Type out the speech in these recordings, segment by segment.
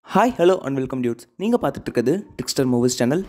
hi hello and welcome dudes நீங்கள் பார்த்துட்டு இருக்கிறது டிக்ஸ்டர் மூவிஸ் சேனல்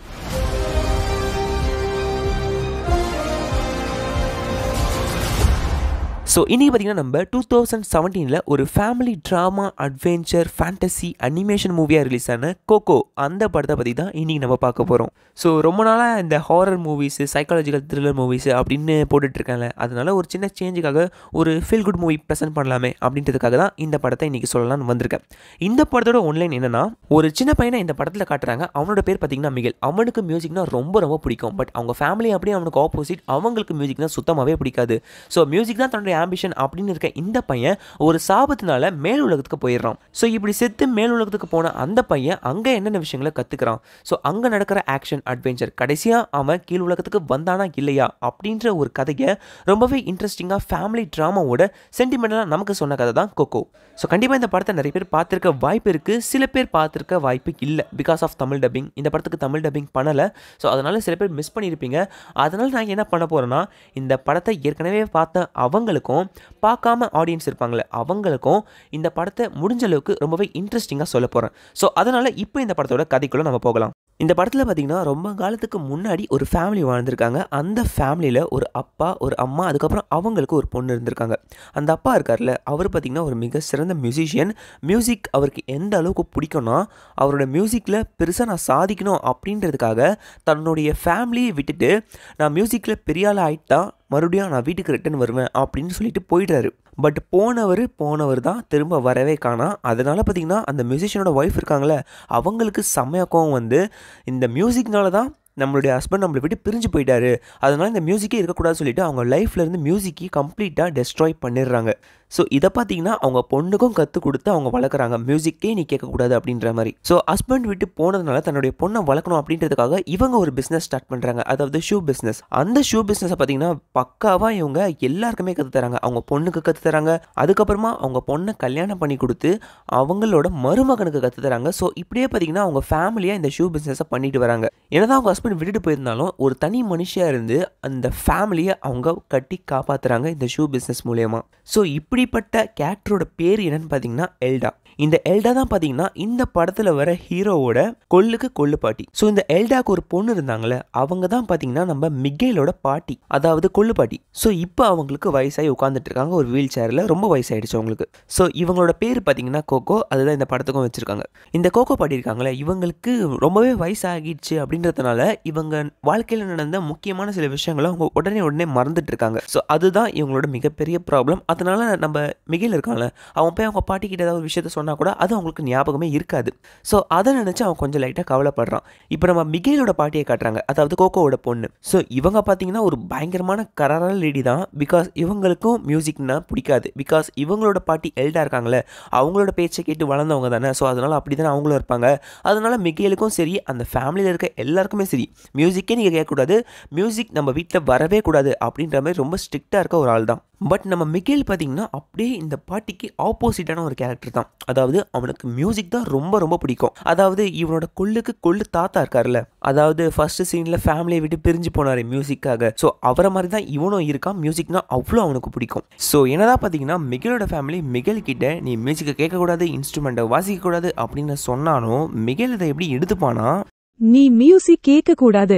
ஸோ இன்றைக்கி பார்த்தீங்கன்னா நம்ம டூ தௌசண்ட் செவன்டீனில் ஒரு family drama adventure fantasy animation மூவியாக ரிலீஸ் ஆன கோகோ அந்த படத்தை பற்றி தான் இன்றைக்கி நம்ம பார்க்க போகிறோம் ஸோ ரொம்ப நாளாக இந்த horror movies psychological thriller movies அப்படின்னு போட்டுட்ருக்காங்க அதனால ஒரு சின்ன சேஞ்சுக்காக ஒரு ஃபீல் குட் மூவி ப்ரெசென்ட் பண்ணலாமே அப்படின்றதுக்காக தான் இந்த படத்தை இன்றைக்கி சொல்லலாம்னு வந்திருக்கேன் இந்த படத்தோட ஒன்லைன் என்னென்னா ஒரு சின்ன பையனை இந்த படத்தில் காட்டுறாங்க அவனோட பேர் பார்த்தீங்கன்னா மிகல் அவனுக்கு மியூசிக்னா ரொம்ப ரொம்ப பிடிக்கும் பட் அவங்க ஃபேமிலி அப்படியே அவனுக்கு ஆப்போசிட் அவங்களுக்கு மியூசிக்னா சுத்தமாகவே பிடிக்காது ஸோ மியூசிக் தான் தன்னுடைய ஆம்பிஷன் அப்படின்னு இருக்க இந்த பையன் ஒரு சாபத்தினால மேல் உலகத்துக்கு போயிடுறான் ஸோ இப்படி செத்து மேல் உலகத்துக்கு போன அந்த பையன் அங்கே என்னென்ன விஷயங்களை கற்றுக்கிறான் ஸோ அங்கே நடக்கிற ஆக்ஷன் அட்வென்ச்சர் கடைசியாக அவன் கீழ் உலகத்துக்கு வந்தானா இல்லையா அப்படின்ற ஒரு கதையை ரொம்பவே இன்ட்ரெஸ்டிங்காக ஃபேமிலி ட்ராமாவோட சென்டிமெண்டலாக நமக்கு சொன்ன கதை தான் கொக்கோ ஸோ கண்டிப்பாக இந்த படத்தை நிறைய பேர் பார்த்துருக்க வாய்ப்பு இருக்குது சில பேர் பார்த்துருக்க வாய்ப்பு இல்லை பிகாஸ் ஆஃப் தமிழ் டப்பிங் இந்த படத்துக்கு தமிழ் டப்பிங் பண்ணலை ஸோ அதனால் சில பேர் மிஸ் பண்ணியிருப்பீங்க அதனால் நான் என்ன பண்ண போகிறேன்னா இந்த படத்தை ஏற்கனவே பார்த்த அவங்களுக்கும் பார்க்காம ஆடியன்ஸ் இருப்பாங்களே அவங்களுக்கும் இந்த படத்தை முடிஞ்ச அளவுக்கு ரொம்பவே இன்ட்ரெஸ்டிங்காக சொல்ல போகிறேன் ஸோ அதனால் இப்போ இந்த படத்தோட கதைக்குள்ளே நம்ம போகலாம் இந்த படத்தில் பார்த்தீங்கன்னா ரொம்ப காலத்துக்கு முன்னாடி ஒரு ஃபேமிலி வாழ்ந்திருக்காங்க அந்த ஃபேமிலியில் ஒரு அப்பா ஒரு அம்மா அதுக்கப்புறம் அவங்களுக்கு ஒரு பொண்ணு இருந்திருக்காங்க அந்த அப்பா இருக்கார்ல அவர் பார்த்திங்கன்னா ஒரு மிக சிறந்த மியூசிஷியன் மியூசிக் அவருக்கு எந்த அளவுக்கு பிடிக்கும்னா அவரோட மியூசிக்கில் பெருசாக நான் சாதிக்கணும் அப்படின்றதுக்காக தன்னுடைய ஃபேமிலியை விட்டுட்டு நான் மியூசிக்கில் பெரிய ஆள் ஆகிட்டா மறுபடியும் நான் வீட்டுக்கு ரிட்டன் வருவேன் அப்படின்னு சொல்லிட்டு போயிடுறாரு பட் போனவர் போனவர் தான் திரும்ப வரவே காணா அதனால் பார்த்திங்கன்னா அந்த மியூசிஷியனோட ஒய்ஃப் இருக்காங்களே அவங்களுக்கு செம்மையா கோவம் வந்து இந்த மியூசிக்னால தான் நம்மளுடைய ஹஸ்பண்ட் நம்மளை விட்டு பிரிஞ்சு போயிட்டாரு அதனால் இந்த மியூசிக்கே இருக்கக்கூடாதுன்னு சொல்லிட்டு அவங்க லைஃப்லேருந்து மியூசிக்கை கம்ப்ளீட்டாக டெஸ்ட்ராய் பண்ணிடுறாங்க ஸோ இதை பார்த்தீங்கன்னா அவங்க பொண்ணுக்கும் கற்றுக் கொடுத்து அவங்க வளர்க்குறாங்க மியூசிக்கே நீ கேட்கக்கூடாது அப்படின்ற மாதிரி ஸோ ஹஸ்பண்ட் விட்டு போனதுனால தன்னுடைய பொண்ணை வளர்க்கணும் அப்படின்றதுக்காக இவங்க ஒரு பிஸ்னஸ் ஸ்டார்ட் பண்ணுறாங்க அதாவது ஷூ பிஸ்னஸ் அந்த ஷூ பிஸ்னஸை பார்த்தீங்கன்னா பக்காவாக இவங்க எல்லாருக்குமே கற்று தராங்க அவங்க பொண்ணுக்கு கற்று தராங்க அதுக்கப்புறமா அவங்க பொண்ணை கல்யாணம் பண்ணி கொடுத்து அவங்களோட மருமகனுக்கு கற்று தராங்க ஸோ இப்படியே பார்த்தீங்கன்னா அவங்க ஃபேமிலியாக இந்த ஷூ பிஸ்னஸை பண்ணிட்டு வராங்க என்னதான் அவங்க ஹஸ்பண்ட் விட்டுட்டு போயிருந்தாலும் ஒரு தனி மனுஷியாக இருந்து அந்த ஃபேமிலியை அவங்க கட்டி காப்பாற்றுறாங்க இந்த ஷூ பிஸ்னஸ் மூலயமா ஸோ இப்படிப்பட்ட கேரக்டரோட பேர் என்னன்னு பார்த்தீங்கன்னா எல்டா இந்த எல்டா தான் பார்த்தீங்கன்னா இந்த படத்தில் வர ஹீரோவோட கொல்லுக்கு கொள்ளு பாட்டி ஸோ இந்த எல்டாக்கு ஒரு பொண்ணு இருந்தாங்களே அவங்க தான் பார்த்தீங்கன்னா நம்ம மிகேலோட பாட்டி அதாவது கொள்ளு பாட்டி ஸோ இப்போ அவங்களுக்கு வயசாகி உட்காந்துட்டு இருக்காங்க ஒரு வீல் சேரில் ரொம்ப வயசாயிடுச்சு அவங்களுக்கு ஸோ இவங்களோட பேர் பார்த்தீங்கன்னா கோகோ அதுதான் இந்த படத்துக்கும் வச்சுருக்காங்க இந்த கோகோ பாட்டி இருக்காங்களே இவங்களுக்கு ரொம்பவே வயசாகிடுச்சு அப்படின்றதுனால இவங்க வாழ்க்கையில் நடந்த முக்கியமான சில விஷயங்களை அவங்க உடனே உடனே மறந்துட்டு இருக்காங்க ஸோ அதுதான் இவங்களோட மிகப்பெரிய ப்ராப்ளம் அதனால நம்ம மிகையில் இருக்கான்ல அவன் போய் அவங்க பாட்டி கிட்ட ஏதாவது ஒரு விஷயத்த சொன்னால் கூட அது அவங்களுக்கு ஞாபகமே இருக்காது ஸோ அதை நினச்சி அவன் கொஞ்சம் லைட்டாக கவலைப்படுறான் இப்போ நம்ம மிகைலோட பாட்டியை காட்டுறாங்க அதாவது கோகோவோட பொண்ணு ஸோ இவங்க பார்த்தீங்கன்னா ஒரு பயங்கரமான கராரான லேடி தான் பிகாஸ் இவங்களுக்கும் மியூசிக்னா பிடிக்காது பிகாஸ் இவங்களோட பாட்டி எல்டா இருக்காங்களே அவங்களோட பேச்சை கேட்டு வளர்ந்தவங்க தானே ஸோ அதனால் அப்படி தானே அவங்களும் இருப்பாங்க அதனால மிகைலுக்கும் சரி அந்த ஃபேமிலியில் இருக்க எல்லாருக்குமே சரி மியூசிக்கே நீங்கள் கேட்கக்கூடாது மியூசிக் நம்ம வீட்டில் வரவே கூடாது அப்படின்ற மாதிரி ரொம்ப ஸ்ட்ரிக்டாக இருக்க ஒரு ஆள் தான் பட் நம்ம மிகேல் பார்த்தீங்கன்னா அப்படியே இந்த பாட்டிக்கு ஆப்போசிட்டான ஒரு கேரக்டர் தான் அதாவது அவனுக்கு மியூசிக் தான் ரொம்ப ரொம்ப பிடிக்கும் அதாவது இவனோட கொள்ளுக்கு கொள்ளு தாத்தா இருக்கார்ல அதாவது ஃபர்ஸ்ட் சீனில் ஃபேமிலியை விட்டு பிரிஞ்சு போனார் மியூசிக்காக ஸோ அவரை மாதிரி தான் இவனும் இருக்கான் மியூசிக்னா அவ்வளோ அவனுக்கு பிடிக்கும் ஸோ என்னதான் பார்த்தீங்கன்னா மிகேலோட ஃபேமிலி மிகேல் கிட்ட நீ மியூசிக்கை கேட்கக்கூடாது இன்ஸ்ட்ருமெண்ட்டை வாசிக்கக்கூடாது அப்படின்னு சொன்னாலும் மிகேல் இதை எப்படி எடுத்துப்பானா நீ மியூசிக் கேட்க கூடாது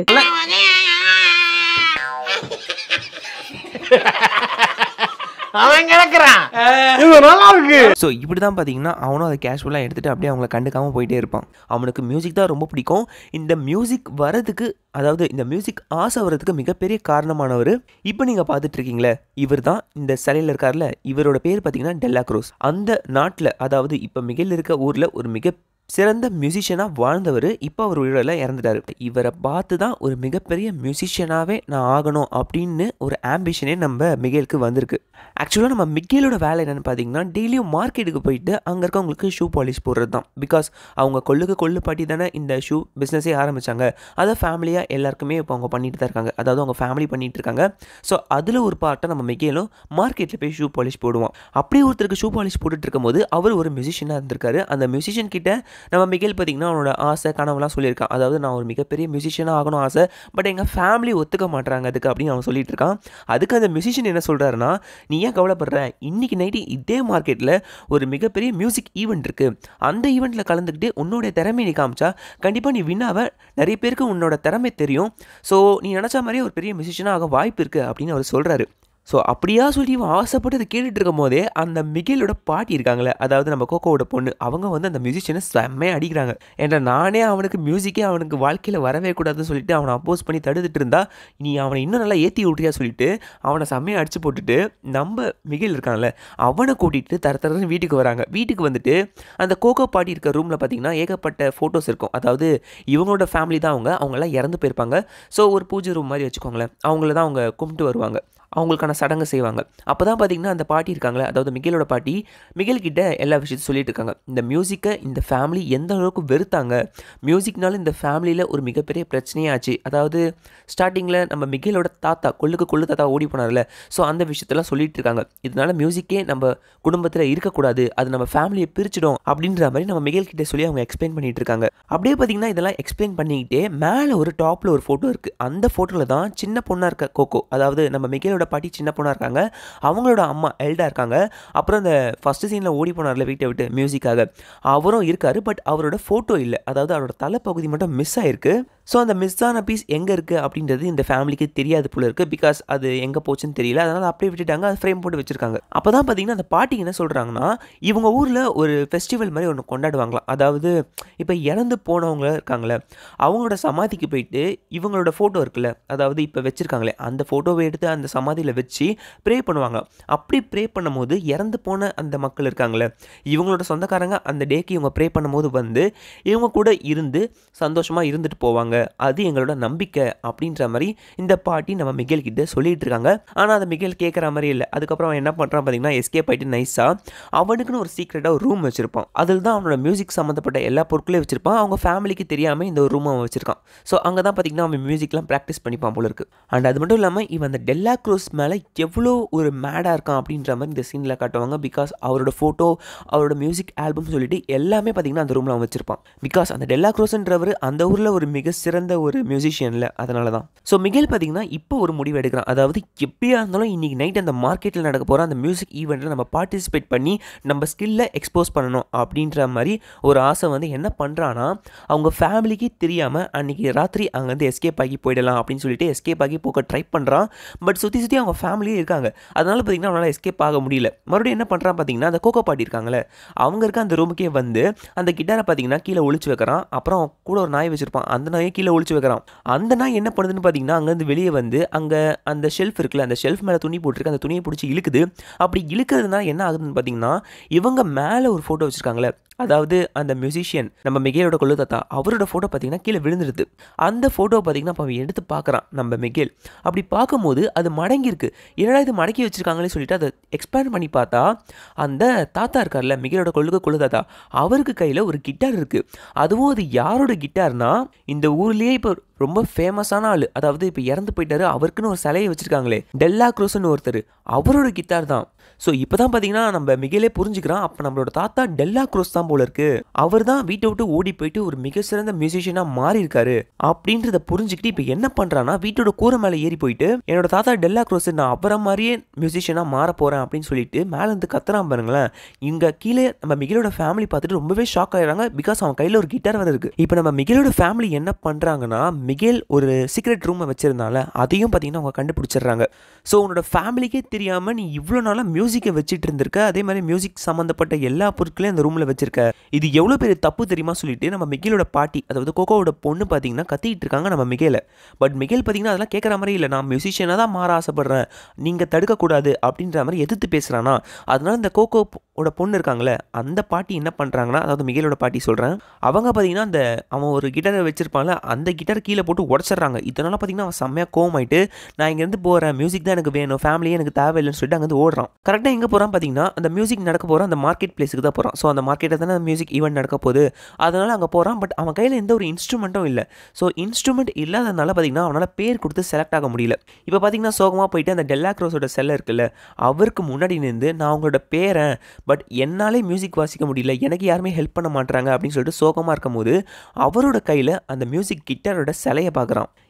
அவன் கிடக்குறான் இது நல்லா இருக்கு ஸோ இப்படி தான் பார்த்தீங்கன்னா அவனும் அதை கேஷுவலாக எடுத்துகிட்டு அப்படியே அவங்கள கண்டுக்காமல் போயிட்டே இருப்பான் அவனுக்கு மியூசிக் தான் ரொம்ப பிடிக்கும் இந்த மியூசிக் வரதுக்கு அதாவது இந்த மியூசிக் ஆசை வரதுக்கு மிகப்பெரிய காரணமானவர் இப்போ நீங்கள் பார்த்துட்டு இருக்கீங்களே இவர் தான் இந்த சிலையில் இருக்கார்ல இவரோட பேர் பார்த்தீங்கன்னா டெல்லா க்ரோஸ் அந்த நாட்டில் அதாவது இப்போ மிகையில் இருக்க ஊரில் ஒரு மிக சிறந்த மியூசிஷியனாக வாழ்ந்தவர் இப்போ அவர் உயிரில் இறந்துட்டார் இவரை பார்த்து தான் ஒரு மிகப்பெரிய மியூசிஷியனாகவே நான் ஆகணும் அப்படின்னு ஒரு ஆம்பிஷனே நம்ம மிகேலுக்கு வந்திருக்கு ஆக்சுவலாக நம்ம மிக்கேலோட வேலை என்னென்னு பார்த்தீங்கன்னா டெய்லியும் மார்க்கெட்டுக்கு போயிட்டு அங்கே இருக்கவங்களுக்கு ஷூ பாலிஷ் போடுறது தான் பிகாஸ் அவங்க கொள்ளுக்கு கொள்ளு பாட்டி தானே இந்த ஷூ பிஸ்னஸே ஆரம்பித்தாங்க அதை ஃபேமிலியாக எல்லாருக்குமே இப்போ அவங்க பண்ணிட்டு தான் இருக்காங்க அதாவது அவங்க ஃபேமிலி பண்ணிட்டு இருக்காங்க ஸோ அதில் ஒரு பார்ட்டை நம்ம மிக்கேலும் மார்க்கெட்டில் போய் ஷூ பாலிஷ் போடுவோம் அப்படியே ஒருத்தருக்கு ஷூ பாலிஷ் போட்டுட்டு இருக்கும்போது அவர் ஒரு மியூசிஷியனாக இருந்திருக்காரு அந்த மியூசிஷியன் கிட்ட நம்ம மிகேல் பார்த்திங்கன்னா அவனோட ஆசை கனவுலாம் சொல்லியிருக்கான் அதாவது நான் ஒரு மிகப்பெரிய மியூசிஷியனாக ஆகணும் ஆசை பட் எங்கள் ஃபேமிலி ஒத்துக்க மாட்றாங்க அதுக்கு அப்படின்னு அவன் சொல்லிட்டு இருக்கான் அதுக்கு அந்த மியூசிஷியன் என்ன சொல்கிறாருன்னா நீ ஏன் கவலைப்படுற இன்னைக்கு நைட்டு இதே மார்க்கெட்டில் ஒரு மிகப்பெரிய மியூசிக் ஈவெண்ட் இருக்குது அந்த ஈவெண்ட்டில் கலந்துக்கிட்டு உன்னுடைய திறமையை நீ காமிச்சா கண்டிப்பாக நீ வின்னாவ நிறைய பேருக்கு உன்னோட திறமை தெரியும் ஸோ நீ நினச்ச மாதிரியே ஒரு பெரிய மியூசிஷியனாக ஆக வாய்ப்பு இருக்குது அப்படின்னு அவர் சொல்கிறாரு ஸோ அப்படியா சொல்லி இவன் ஆசைப்பட்டு அதை கேட்டுட்டு இருக்கும் போதே அந்த மிகிலோட பாட்டி இருக்காங்களே அதாவது நம்ம கோகோவோட பொண்ணு அவங்க வந்து அந்த மியூசிஷியனை செம்மையாக அடிக்கிறாங்க ஏன்னா நானே அவனுக்கு மியூசிக்கே அவனுக்கு வாழ்க்கையில் வரவே கூடாதுன்னு சொல்லிட்டு அவனை அப்போஸ் பண்ணி தடுத்துட்டு இருந்தா நீ அவனை இன்னும் நல்லா ஏற்றி விட்றியா சொல்லிட்டு அவனை செம்மையாக அடிச்சு போட்டுட்டு நம்ம மிகில் இருக்கான்ல அவனை கூட்டிகிட்டு தர தரன்னு வீட்டுக்கு வராங்க வீட்டுக்கு வந்துட்டு அந்த கோகோ பாட்டி இருக்க ரூமில் பார்த்தீங்கன்னா ஏகப்பட்ட ஃபோட்டோஸ் இருக்கும் அதாவது இவங்களோட ஃபேமிலி தான் அவங்க அவங்கெல்லாம் இறந்து போயிருப்பாங்க ஸோ ஒரு பூஜை ரூம் மாதிரி வச்சுக்கோங்களேன் அவங்கள தான் அவங்க கும்பிட்டு வருவாங்க அவங்களுக்கான சடங்கு செய்வாங்க அப்போ தான் பார்த்தீங்கன்னா அந்த பாட்டி இருக்காங்களே அதாவது மிகேலோட பாட்டி மிகேல் கிட்ட எல்லா விஷயத்தையும் சொல்லிட்டு இருக்காங்க இந்த மியூசிக்கை இந்த ஃபேமிலி எந்த அளவுக்கு வெறுத்தாங்க மியூசிக்னால இந்த ஃபேமிலியில் ஒரு மிகப்பெரிய பிரச்சனையே ஆச்சு அதாவது ஸ்டார்டிங்கில் நம்ம மிகேலோட தாத்தா கொள்ளுக்கு கொள்ளு தாத்தா ஓடி போனார்ல ஸோ அந்த விஷயத்தெல்லாம் சொல்லிட்டு இருக்காங்க இதனால மியூசிக்கே நம்ம குடும்பத்தில் இருக்கக்கூடாது அது நம்ம ஃபேமிலியை பிரிச்சிடும் அப்படின்ற மாதிரி நம்ம மிகேல் கிட்ட சொல்லி அவங்க எக்ஸ்பிளைன் பண்ணிட்டு இருக்காங்க அப்படியே பார்த்தீங்கன்னா இதெல்லாம் எக்ஸ்பிளைன் பண்ணிக்கிட்டே மேலே ஒரு டாப்பில் ஒரு ஃபோட்டோ இருக்குது அந்த ஃபோட்டோவில் தான் சின்ன பொண்ணாக இருக்க கோகோ அதாவது நம்ம மிகேலோட பாட்டி சின்ன பொண்ணாக இருக்காங்க அவங்களோட அம்மா எல்டா இருக்காங்க அப்புறம் அந்த ஃபஸ்ட்டு சீனில் ஓடி போனார்ல வீட்டை விட்டு மியூசிக்காக அவரும் இருக்காரு பட் அவரோட ஃபோட்டோ இல்லை அதாவது அவரோட தலைப்பகுதி மட்டும் மிஸ் ஆயிருக்கு ஸோ அந்த மிஸ் ஆன பீஸ் எங்கே இருக்குது அப்படின்றது இந்த ஃபேமிலிக்கு தெரியாது போல இருக்குது பிகாஸ் அது எங்கே போச்சுன்னு தெரியல அதனால் அப்படியே விட்டுட்டாங்க அது ஃப்ரேம் போட்டு வச்சுருக்காங்க அப்போ தான் பார்த்தீங்கன்னா அந்த பாட்டி என்ன சொல்கிறாங்கன்னா இவங்க ஊரில் ஒரு ஃபெஸ்டிவல் மாதிரி ஒன்று கொண்டாடுவாங்களாம் அதாவது இப்போ இறந்து போனவங்க இருக்காங்களே அவங்களோட சமாதிக்கு போயிட்டு இவங்களோட ஃபோட்டோ இருக்குல்ல அதாவது இப்போ வச்சுருக்காங்களே அந்த ஃபோட்டோவை எடுத்து அந்த சமாதியில் வச்சு ப்ரே பண்ணுவாங்க அப்படி ப்ரே பண்ணும்போது இறந்து போன அந்த மக்கள் இருக்காங்களே இவங்களோட சொந்தக்காரங்க அந்த டேக்கு இவங்க ப்ரே பண்ணும்போது வந்து இவங்க கூட இருந்து சந்தோஷமாக இருந்துட்டு போவாங்க அது எங்களோட நம்பிக்கை அப்படின்ற மாதிரி இந்த பாட்டி நம்ம மிகேல் கிட்ட சொல்லிட்டு இருக்காங்க ஆனால் அந்த மிகேல் கேட்குற மாதிரி இல்லை அதுக்கப்புறம் அவன் என்ன பண்ணுறான் பார்த்தீங்கன்னா எஸ்கேப் ஆகிட்டு நைஸாக அவனுக்குன்னு ஒரு சீக்ரெட்டாக ஒரு ரூம் வச்சிருப்பான் அதில் தான் அவனோட மியூசிக் சம்மந்தப்பட்ட எல்லா பொருட்களையும் வச்சிருப்பான் அவங்க ஃபேமிலிக்கு தெரியாமல் இந்த ஒரு ரூம் அவன் வச்சிருக்கான் ஸோ அங்கே தான் பார்த்தீங்கன்னா அவன் மியூசிக்லாம் ப்ராக்டிஸ் பண்ணிப்பான் போல இருக்கு அண்ட் அது மட்டும் இல்லாமல் இவன் அந்த டெல்லா க்ரூஸ் மேலே எவ்வளோ ஒரு மேடாக இருக்கான் அப்படின்ற மாதிரி இந்த சீனில் காட்டுவாங்க பிகாஸ் அவரோட ஃபோட்டோ அவரோட மியூசிக் ஆல்பம் சொல்லிட்டு எல்லாமே பார்த்தீங்கன்னா அந்த ரூமில் அவன் வச்சிருப்பான் பிகாஸ் அந்த டெல்லா க்ரோஸ்ன்றவர் அந்த ஊரில் ஒரு மிக சிறந்த ஒரு மியூசிஷியனில் அதனால தான் ஸோ மிகேல் பார்த்தீங்கன்னா இப்போ ஒரு முடிவு எடுக்கிறான் அதாவது எப்படியா இருந்தாலும் இன்னைக்கு நைட் அந்த மார்க்கெட்டில் நடக்க போகிற அந்த மியூசிக் ஈவெண்ட்டில் நம்ம பார்ட்டிசிபேட் பண்ணி நம்ம ஸ்கில்லை எக்ஸ்போஸ் பண்ணணும் அப்படின்ற மாதிரி ஒரு ஆசை வந்து என்ன பண்ணுறான்னா அவங்க ஃபேமிலிக்கு தெரியாமல் அன்றைக்கி ராத்திரி அங்கேருந்து எஸ்கேப் ஆகி போயிடலாம் அப்படின்னு சொல்லிட்டு எஸ்கேப் ஆகி போக ட்ரை பண்ணுறான் பட் சுற்றி சுற்றி அவங்க ஃபேமிலியே இருக்காங்க அதனால பார்த்தீங்கன்னா அவனால் எஸ்கேப் ஆக முடியல மறுபடியும் என்ன பண்ணுறான் பார்த்தீங்கன்னா அந்த கோகோ பாட்டி இருக்காங்களே அவங்க இருக்க அந்த ரூமுக்கே வந்து அந்த கிட்டாரை பார்த்தீங்கன்னா கீழே ஒளிச்சு வைக்கிறான் அப்புறம் கூட ஒரு நாய் வச்சிருப்பான் அந்த நாயை கீழே ஒளிச்சு வைக்கிறான் அந்த நாய் என்ன பண்ணுதுன்னு பார்த்தீங்கன்னா அங்கேருந்து வெளியே வந்து அங்கே அந்த ஷெல்ஃப் இருக்குல்ல அந்த ஷெல்ஃப் மேலே துணி போட்டிருக்கு அந்த துணியை பிடிச்சி இழுக்குது அப்படி இழுக்கிறதுனால என்ன ஆகுதுன்னு பார்த்தீங்கன்னா இவங்க மேலே ஒரு ஃபோட்டோ வச்சுருக்காங்களே அதாவது அந்த மியூசிஷியன் நம்ம மிகேலோட கொள்ளு தாத்தா அவரோட ஃபோட்டோ பார்த்தீங்கன்னா கீழே விழுந்துருது அந்த ஃபோட்டோ பார்த்தீங்கன்னா அப்போ அவன் எடுத்து பார்க்குறான் நம்ம மிகேல் அப்படி பார்க்கும்போது அது மடங்கியிருக்கு என்னடா இது மடக்கி வச்சிருக்காங்களே சொல்லிட்டு அதை எக்ஸ்பேண்ட் பண்ணி பார்த்தா அந்த தாத்தா இருக்கார்ல மிகேலோட கொள்ளுக்கு கொள்ளு தாத்தா அவருக்கு கையில் ஒரு கிட்டார் இருக்குது அதுவும் அது யாரோட கிட்டார்னா இந்த ஊர்லேயே இப்போ ரொம்ப ஃபேமஸான ஆள் அதாவது இப்போ இறந்து போயிட்டாரு அவருக்குன்னு ஒரு சிலையை வச்சுருக்காங்களே டெல்லா க்ரோஸ்னு ஒருத்தர் அவரோட கிட்டார் தான் ஸோ இப்போ தான் பார்த்தீங்கன்னா நம்ம மிகலே புரிஞ்சுக்கிறான் அப்போ நம்மளோட தாத்தா டெல்லா க்ரோஸ் தான் போல இருக்கு அவர் தான் வீட்டை விட்டு ஓடி போயிட்டு ஒரு மிக சிறந்த மியூசிஷியனாக மாறி இருக்காரு அப்படின்றத புரிஞ்சுக்கிட்டு இப்போ என்ன பண்ணுறான்னா வீட்டோட கூரை மேலே ஏறி போயிட்டு என்னோட தாத்தா டெல்லா க்ரோஸ் நான் அவரை மாதிரியே மியூசிஷியனாக மாற போகிறேன் அப்படின்னு சொல்லிட்டு மேலே இருந்து கத்துறான் பாருங்களேன் இங்கே கீழே நம்ம மிகிலோட ஃபேமிலி பார்த்துட்டு ரொம்பவே ஷாக் ஆயிடுறாங்க பிகாஸ் அவன் கையில் ஒரு கிட்டார் வேறு இருக்கு இப்போ நம்ம மிகிலோட ஃபேமிலி என்ன பண்ணுறாங்கன்னா மிகேல் ஒரு சீக்ரெட் ரூமை வச்சிருந்தால அதையும் பார்த்தீங்கன்னா அவங்க கண்டுபிடிச்சிடுறாங்க ஸோ உன்னோட ஃபேமிலிக்கே தெரியாமல் நீ இவ்வளோ நாளாக மியூசிக்கை வச்சுட்டு இருந்திருக்க அதே மாதிரி மியூசிக் சம்மந்தப்பட்ட எல்லா பொருட்களையும் அந்த ரூமில் வச்சிருக்க இது எவ்வளோ பெரிய தப்பு தெரியுமா சொல்லிட்டு நம்ம மிகேலோட பாட்டி அதாவது கோகோவோட பொண்ணு பார்த்தீங்கன்னா கத்திட்டு இருக்காங்க நம்ம மிகேல பட் மிகேல் பார்த்தீங்கன்னா அதெல்லாம் கேட்குற மாதிரி இல்லை நான் மியூசிஷியனாக தான் மாற ஆசைப்படுறேன் நீங்கள் தடுக்கக்கூடாது அப்படின்ற மாதிரி எதிர்த்து பேசுகிறானா அதனால இந்த கோகோவோட பொண்ணு இருக்காங்களே அந்த பாட்டி என்ன பண்ணுறாங்கன்னா அதாவது மிகேலோட பாட்டி சொல்கிறேன் அவங்க பார்த்தீங்கன்னா அந்த அவன் ஒரு கிட்டாரை வச்சிருப்பான்ல அந்த கிட்டார் கீழே போட்டு உடச்சிட்றாங்க இதனால பார்த்தீங்கன்னா அவன் செம்மையாக கோவமாயிட்டு நான் இங்கேருந்து போகிறேன் மியூசிக் தான் எனக்கு வேணும் ஃபேமிலியே எனக்கு தேவையில்லைன்னு சொல்லிட்டு அங்கேருந்து ஓடுறான் கரெக்டாக எங்கே போகிறான் பார்த்தீங்கன்னா அந்த மியூசிக் நடக்க போகிறான் அந்த மார்க்கெட் பிளேஸுக்கு தான் போகிறான் ஸோ அந்த மார்க்கெட்டில் தானே மியூசிக் ஈவெண்ட் நடக்க போகுது அதனால் அங்கே போகிறான் பட் அவன் கையில் எந்த ஒரு இன்ஸ்ட்ருமெண்ட்டும் இல்லை ஸோ இன்ஸ்ட்ருமெண்ட் இல்லாதனால பார்த்தீங்கன்னா அவனால் பேர் கொடுத்து செலக்ட் ஆக முடியல இப்போ பார்த்தீங்கன்னா சோகமாக போயிட்டு அந்த டெல்லா க்ரோஸோட செல்ல இருக்குல்ல அவருக்கு முன்னாடி நின்று நான் அவங்களோட பேரன் பட் என்னாலே மியூசிக் வாசிக்க முடியல எனக்கு யாருமே ஹெல்ப் பண்ண மாட்டாங்க அப்படின்னு சொல்லிட்டு சோகமாக இருக்கும்போது அவரோட கையில் அந்த மியூசிக் கிட்டாரோட சிலையை பார்க்குறான்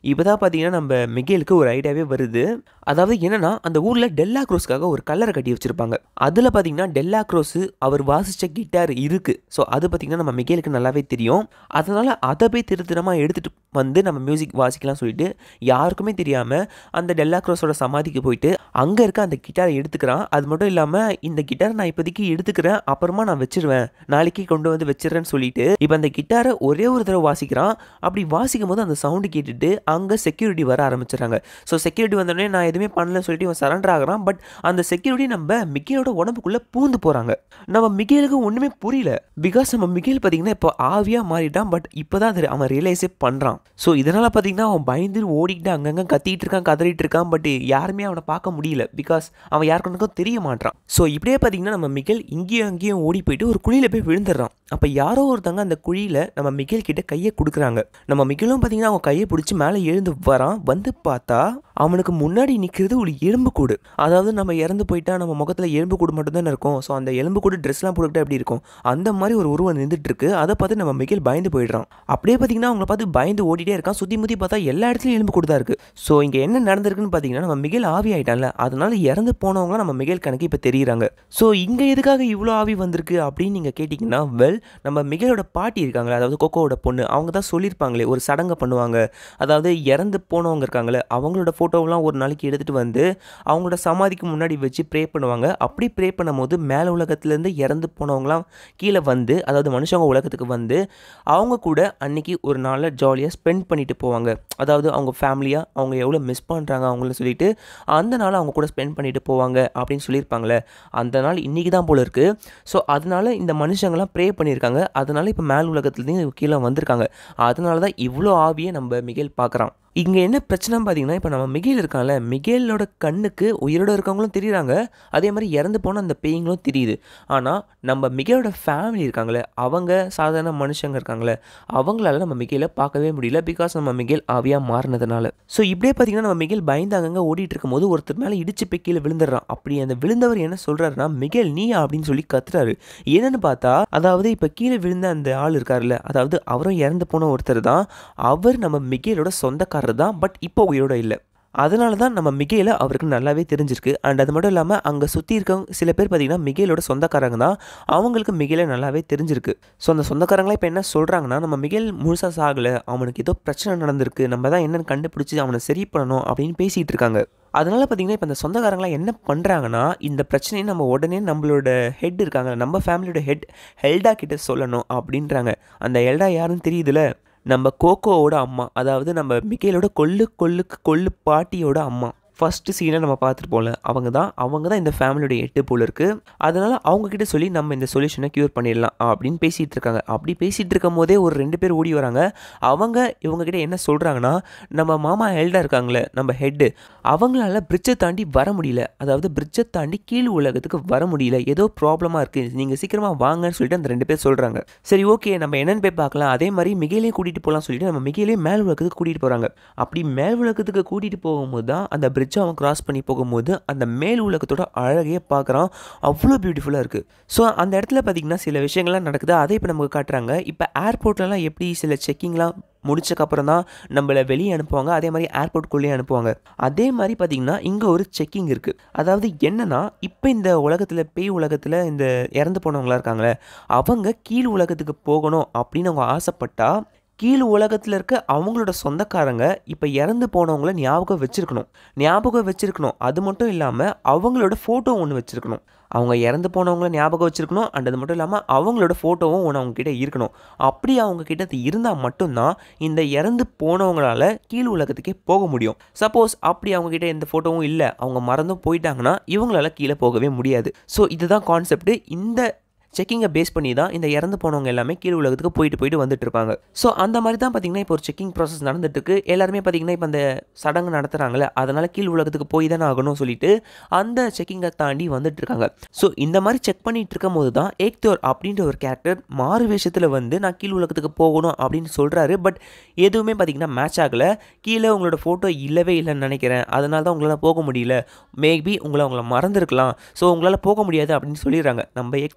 இப்போ தான் பார்த்தீங்கன்னா நம்ம மிகேலுக்கு ஒரு ஐடியாவே வருது அதாவது என்னன்னா அந்த ஊரில் டெல்லா க்ரோஸ்க்காக ஒரு கல்லறை கட்டி வச்சுருப்பாங்க அதில் பார்த்தீங்கன்னா டெல்லா க்ரோஸு அவர் வாசித்த கிட்டார் இருக்குது ஸோ அது பார்த்தீங்கன்னா நம்ம மிகேலுக்கு நல்லாவே தெரியும் அதனால் அதை போய் திருத்தரமாக எடுத்துகிட்டு வந்து நம்ம மியூசிக் வாசிக்கலாம் சொல்லிட்டு யாருக்குமே தெரியாமல் அந்த டெல்லா க்ரோஸோட சமாதிக்கு போயிட்டு அங்கே இருக்க அந்த கிட்டாரை எடுத்துக்கிறான் அது மட்டும் இல்லாமல் இந்த கிட்டார் நான் இப்போதைக்கு எடுத்துக்கிறேன் அப்புறமா நான் வச்சிருவேன் நாளைக்கு கொண்டு வந்து வச்சிடுறேன்னு சொல்லிட்டு இப்போ அந்த கிட்டாரை ஒரே ஒரு தடவை வாசிக்கிறான் அப்படி வாசிக்கும் போது அந்த சவுண்டு கேட்டுட்டு அங்கே செக்யூரிட்டி வர ஆரம்பிச்சிடுறாங்க ஸோ செக்யூரிட்டி வந்தோடனே நான் எதுவுமே பண்ணலன்னு சொல்லிட்டு இவன் சரண்டர் ஆகிறான் பட் அந்த செக்யூரிட்டி நம்ம மிகேலோட உடம்புக்குள்ளே பூந்து போகிறாங்க நம்ம மிகேலுக்கு ஒன்றுமே புரியல பிகாஸ் நம்ம மிகேல் பார்த்தீங்கன்னா இப்போ ஆவியாக மாறிட்டான் பட் இப்போ தான் அது அவன் ரியலைஸே பண்ணுறான் ஸோ இதனால் பார்த்தீங்கன்னா அவன் பயந்து ஓடிக்கிட்டு அங்கங்கே கத்திட்டு இருக்கான் கதறிட்டு இருக்கான் பட் யாருமே அவனை பார்க்க முடியல பிகாஸ் அவன் யாருக்கும் தெரிய மாட்டான் ஸோ இப்படியே பார்த்தீங்கன்னா நம்ம மிகேல் இங்கேயும் அங்கேயும் ஓடி போயிட்டு ஒரு குழியில் போய் விழுந்துடுறான் அப்போ யாரோ ஒருத்தங்க அந்த குழியில் நம்ம மிகேல் கிட்ட கையை கொடுக்குறாங்க நம்ம மிகேலும் பார்த்தீங்கன்னா அவன் கையை பிடிச்சி மேலே எழுந்து வரான் வந்து பார்த்தா அவனுக்கு முன்னாடி நிற்கிறது ஒரு எலும்பு கூடு அதாவது நம்ம இறந்து போயிட்டா நம்ம முகத்தில் எலும்பு கூடு மட்டும்தானே இருக்கும் ஸோ அந்த எலும்பு கூடு ட்ரெஸ்லாம் போட்டுக்கிட்டா எப்படி இருக்கும் அந்த மாதிரி ஒரு உருவம் நின்றுட்டு இருக்கு அதை பார்த்து நம்ம மிகேல் பயந்து போயிடுறான் அப்படியே பார்த்தீங்கன்னா அவங்கள பார்த்து பயந்து ஓடிட்டே இருக்கான் சுற்றி முற்றி பார்த்தா எல்லா இடத்துலையும் எலும்பு கூடு தான் இருக்கு ஸோ இங்கே என்ன நடந்திருக்குன்னு பார்த்தீங்கன்னா நம்ம மிகேல் ஆவி ஆயிட்டான்ல அதனால இறந்து போனவங்களாம் நம்ம மிகேல் கணக்கு இப்போ தெரியுறாங்க ஸோ இங்கே எதுக்காக இவ்வளோ ஆவி வந்திருக்கு அப்படின்னு நீங்கள் கேட்டிங்கன்னா வெல் நம்ம மிகேலோட பாட்டி இருக்காங்களே அதாவது கொக்கோவோட பொண்ணு அவங்க தான் சொல்லியிருப்பாங்களே ஒரு சடங்கை பண்ணுவாங்க அதாவது இறந்து போனவங்க இருக்காங்களே அவங்களோட ஃபோட்டோவெலாம் ஒரு நாளைக்கு எடுத்துகிட்டு வந்து அவங்களோட சமாதிக்கு முன்னாடி வச்சு ப்ரே பண்ணுவாங்க அப்படி ப்ரே பண்ணும்போது மேலே உலகத்துலேருந்து இறந்து போனவங்களாம் கீழே வந்து அதாவது மனுஷங்க உலகத்துக்கு வந்து அவங்க கூட அன்னைக்கு ஒரு நாளை ஜாலியாக ஸ்பெண்ட் பண்ணிட்டு போவாங்க அதாவது அவங்க ஃபேமிலியாக அவங்க எவ்வளோ மிஸ் பண்ணுறாங்க அவங்கள சொல்லிட்டு அந்த நாளை அவங்க கூட ஸ்பெண்ட் பண்ணிட்டு போவாங்க அப்படின்னு சொல்லியிருப்பாங்களே அந்த நாள் இன்றைக்கி தான் போல இருக்குது ஸோ அதனால இந்த மனுஷங்களாம் ப்ரே பண்ணியிருக்காங்க அதனால இப்போ மேல் உலகத்துலேருந்து கீழே வந்திருக்காங்க அதனால தான் இவ்வளோ ஆவியை நம்ம மிகேல் பார்க்குறான் இங்கே என்ன பிரச்சனை பார்த்தீங்கன்னா இப்போ நம்ம மிகேல் இருக்கான்ல மிகேலோட கண்ணுக்கு உயிரோட இருக்கவங்களும் தெரியுறாங்க அதே மாதிரி இறந்து போன அந்த பேய்களும் தெரியுது ஆனால் நம்ம மிகேலோட ஃபேமிலி இருக்காங்களே அவங்க சாதாரண மனுஷங்க இருக்காங்களே அவங்களால நம்ம மிகேலை பார்க்கவே முடியல பிகாஸ் நம்ம மிகேல் ஆவியாக மாறினதுனால ஸோ இப்படியே பார்த்தீங்கன்னா நம்ம மிகேல் பயந்து அங்கங்கே ஓடிட்டு இருக்கும்போது ஒருத்தர் மேலே இடிச்சு போய் கீழே விழுந்துடுறான் அப்படி அந்த விழுந்தவர் என்ன சொல்கிறாருன்னா மிகேல் நீயா அப்படின்னு சொல்லி கத்துறாரு என்னன்னு பார்த்தா அதாவது இப்போ கீழே விழுந்த அந்த ஆள் இருக்காருல்ல அதாவது அவரும் இறந்து போன ஒருத்தர் தான் அவர் நம்ம மிகேலோட சொந்தக்காரர் தான் பட் இப்போ உயிரோட இல்லை அதனால தான் நம்ம மிகேல அவருக்கு நல்லாவே தெரிஞ்சிருக்கு அண்ட் அது மட்டும் இல்லாமல் அங்கே சுற்றி இருக்கவங்க சில பேர் பார்த்தீங்கன்னா மிகேலோட சொந்தக்காரங்க தான் அவங்களுக்கு மிகேல நல்லாவே தெரிஞ்சிருக்கு ஸோ அந்த சொந்தக்காரங்களாம் இப்போ என்ன சொல்கிறாங்கன்னா நம்ம மிகேல் முழுசாக சாகலை அவனுக்கு ஏதோ பிரச்சனை நடந்திருக்கு நம்ம தான் என்னென்னு கண்டுபிடிச்சி அவனை சரி பண்ணணும் அப்படின்னு பேசிகிட்டு இருக்காங்க அதனால் பார்த்தீங்கன்னா இப்போ இந்த சொந்தக்காரங்களாம் என்ன பண்ணுறாங்கன்னா இந்த பிரச்சனையை நம்ம உடனே நம்மளோட ஹெட் இருக்காங்க நம்ம ஃபேமிலியோட ஹெட் ஹெல்டா கிட்ட சொல்லணும் அப்படின்றாங்க அந்த ஹெல்டா யாருன்னு தெரியுதுல நம்ம கோகோவோட அம்மா அதாவது நம்ம மிக்கேலோட கொள்ளு கொள்ளுக்கு கொள்ளு பாட்டியோட அம்மா ஃபஸ்ட்டு சீனை நம்ம பார்த்துருப்போம்ல அவங்க தான் அவங்க தான் இந்த ஃபேமிலியோட எட்டு போல இருக்குது அதனால் அவங்கக்கிட்ட சொல்லி நம்ம இந்த சொல்யூஷனை க்யூர் பண்ணிடலாம் அப்படின்னு பேசிகிட்டு இருக்காங்க அப்படி பேசிகிட்டு இருக்கும் போதே ஒரு ரெண்டு பேர் ஓடி வராங்க அவங்க இவங்ககிட்ட என்ன சொல்கிறாங்கன்னா நம்ம மாமா ஹெல்டாக இருக்காங்களே நம்ம ஹெட்டு அவங்களால பிரிட்ஜை தாண்டி வர முடியல அதாவது பிரிட்ஜை தாண்டி கீழ் உலகத்துக்கு வர முடியல ஏதோ ப்ராப்ளமாக இருக்குது நீங்கள் சீக்கிரமாக வாங்கன்னு சொல்லிட்டு அந்த ரெண்டு பேர் சொல்கிறாங்க சரி ஓகே நம்ம என்னென்னு போய் பார்க்கலாம் அதே மாதிரி மிகையிலையும் கூட்டிகிட்டு போகலாம் சொல்லிட்டு நம்ம மிகையிலையும் மேல் உலகத்துக்கு கூட்டிகிட்டு போகிறாங்க அப்படி மேல் உலகத்துக்கு கூட்டிகிட்டு போகும்போது தான் அந்த பிரிட்ஜை அவன் கிராஸ் பண்ணி போகும்போது அந்த மேல் உலகத்தோட அழகையே பார்க்குறான் அவ்வளோ பியூட்டிஃபுல்லாக இருக்குது ஸோ அந்த இடத்துல பார்த்திங்கன்னா சில விஷயங்கள்லாம் நடக்குது அதை இப்போ நமக்கு காட்டுறாங்க இப்போ ஏர்போர்ட்லலாம் எப்படி சில செக்கிங்லாம் முடிச்சக்கப்புறம் தான் நம்மளை வெளியே அனுப்புவாங்க அதே மாதிரி ஏர்போர்ட்குள்ளேயே அனுப்புவாங்க அதே மாதிரி பார்த்திங்கன்னா இங்கே ஒரு செக்கிங் இருக்குது அதாவது என்னன்னா இப்போ இந்த உலகத்தில் பேய் உலகத்தில் இந்த இறந்து போனவங்களா இருக்காங்களே அவங்க கீழ் உலகத்துக்கு போகணும் அப்படின்னு அவங்க ஆசைப்பட்டா கீழ் உலகத்தில் இருக்க அவங்களோட சொந்தக்காரங்க இப்போ இறந்து போனவங்கள ஞாபகம் வச்சுருக்கணும் ஞாபகம் வச்சுருக்கணும் அது மட்டும் இல்லாமல் அவங்களோட ஃபோட்டோ ஒன்று வச்சுருக்கணும் அவங்க இறந்து போனவங்கள ஞாபகம் வச்சுருக்கணும் அண்ட் அது மட்டும் இல்லாமல் அவங்களோட ஃபோட்டோவும் ஒன்று அவங்கக்கிட்ட இருக்கணும் அப்படி அவங்கக்கிட்ட அது இருந்தால் மட்டும்தான் இந்த இறந்து போனவங்களால கீழ் உலகத்துக்கே போக முடியும் சப்போஸ் அப்படி அவங்கக்கிட்ட எந்த ஃபோட்டோவும் இல்லை அவங்க மறந்தும் போயிட்டாங்கன்னா இவங்களால கீழே போகவே முடியாது ஸோ இதுதான் கான்செப்ட் இந்த செக்கிங்கை பேஸ் பண்ணி தான் இந்த இறந்து போனவங்க எல்லாமே கீழ் உலகத்துக்கு போயிட்டு போயிட்டு வந்துட்டு இருப்பாங்க ஸோ அந்த மாதிரி தான் பார்த்தீங்கன்னா இப்போ ஒரு செக்கிங் ப்ராசஸ் நடந்துட்டு இருக்கு எல்லாருமே பார்த்தீங்கன்னா இப்போ அந்த சடங்கு நடத்துகிறாங்களே அதனால கீழ் உலகத்துக்கு போய் தானே ஆகணும் சொல்லிட்டு அந்த செக்கிங்கை தாண்டி வந்துட்டு இருக்காங்க ஸோ இந்த மாதிரி செக் பண்ணிட்டு இருக்கும் போது தான் ஏக்தோர் அப்படின்ற ஒரு கேரக்டர் மாறு வேஷத்தில் வந்து நான் கீழ் உலகத்துக்கு போகணும் அப்படின்னு சொல்கிறாரு பட் எதுவுமே பார்த்தீங்கன்னா மேட்ச் ஆகலை கீழே உங்களோட ஃபோட்டோ இல்லவே இல்லைன்னு நினைக்கிறேன் அதனால தான் உங்களால் போக முடியல மேபி உங்களை அவங்கள மறந்துருக்கலாம் ஸோ உங்களால் போக முடியாது அப்படின்னு சொல்லிடுறாங்க நம்ம ஏக்தோரம் பார்த்தீங்கன்னா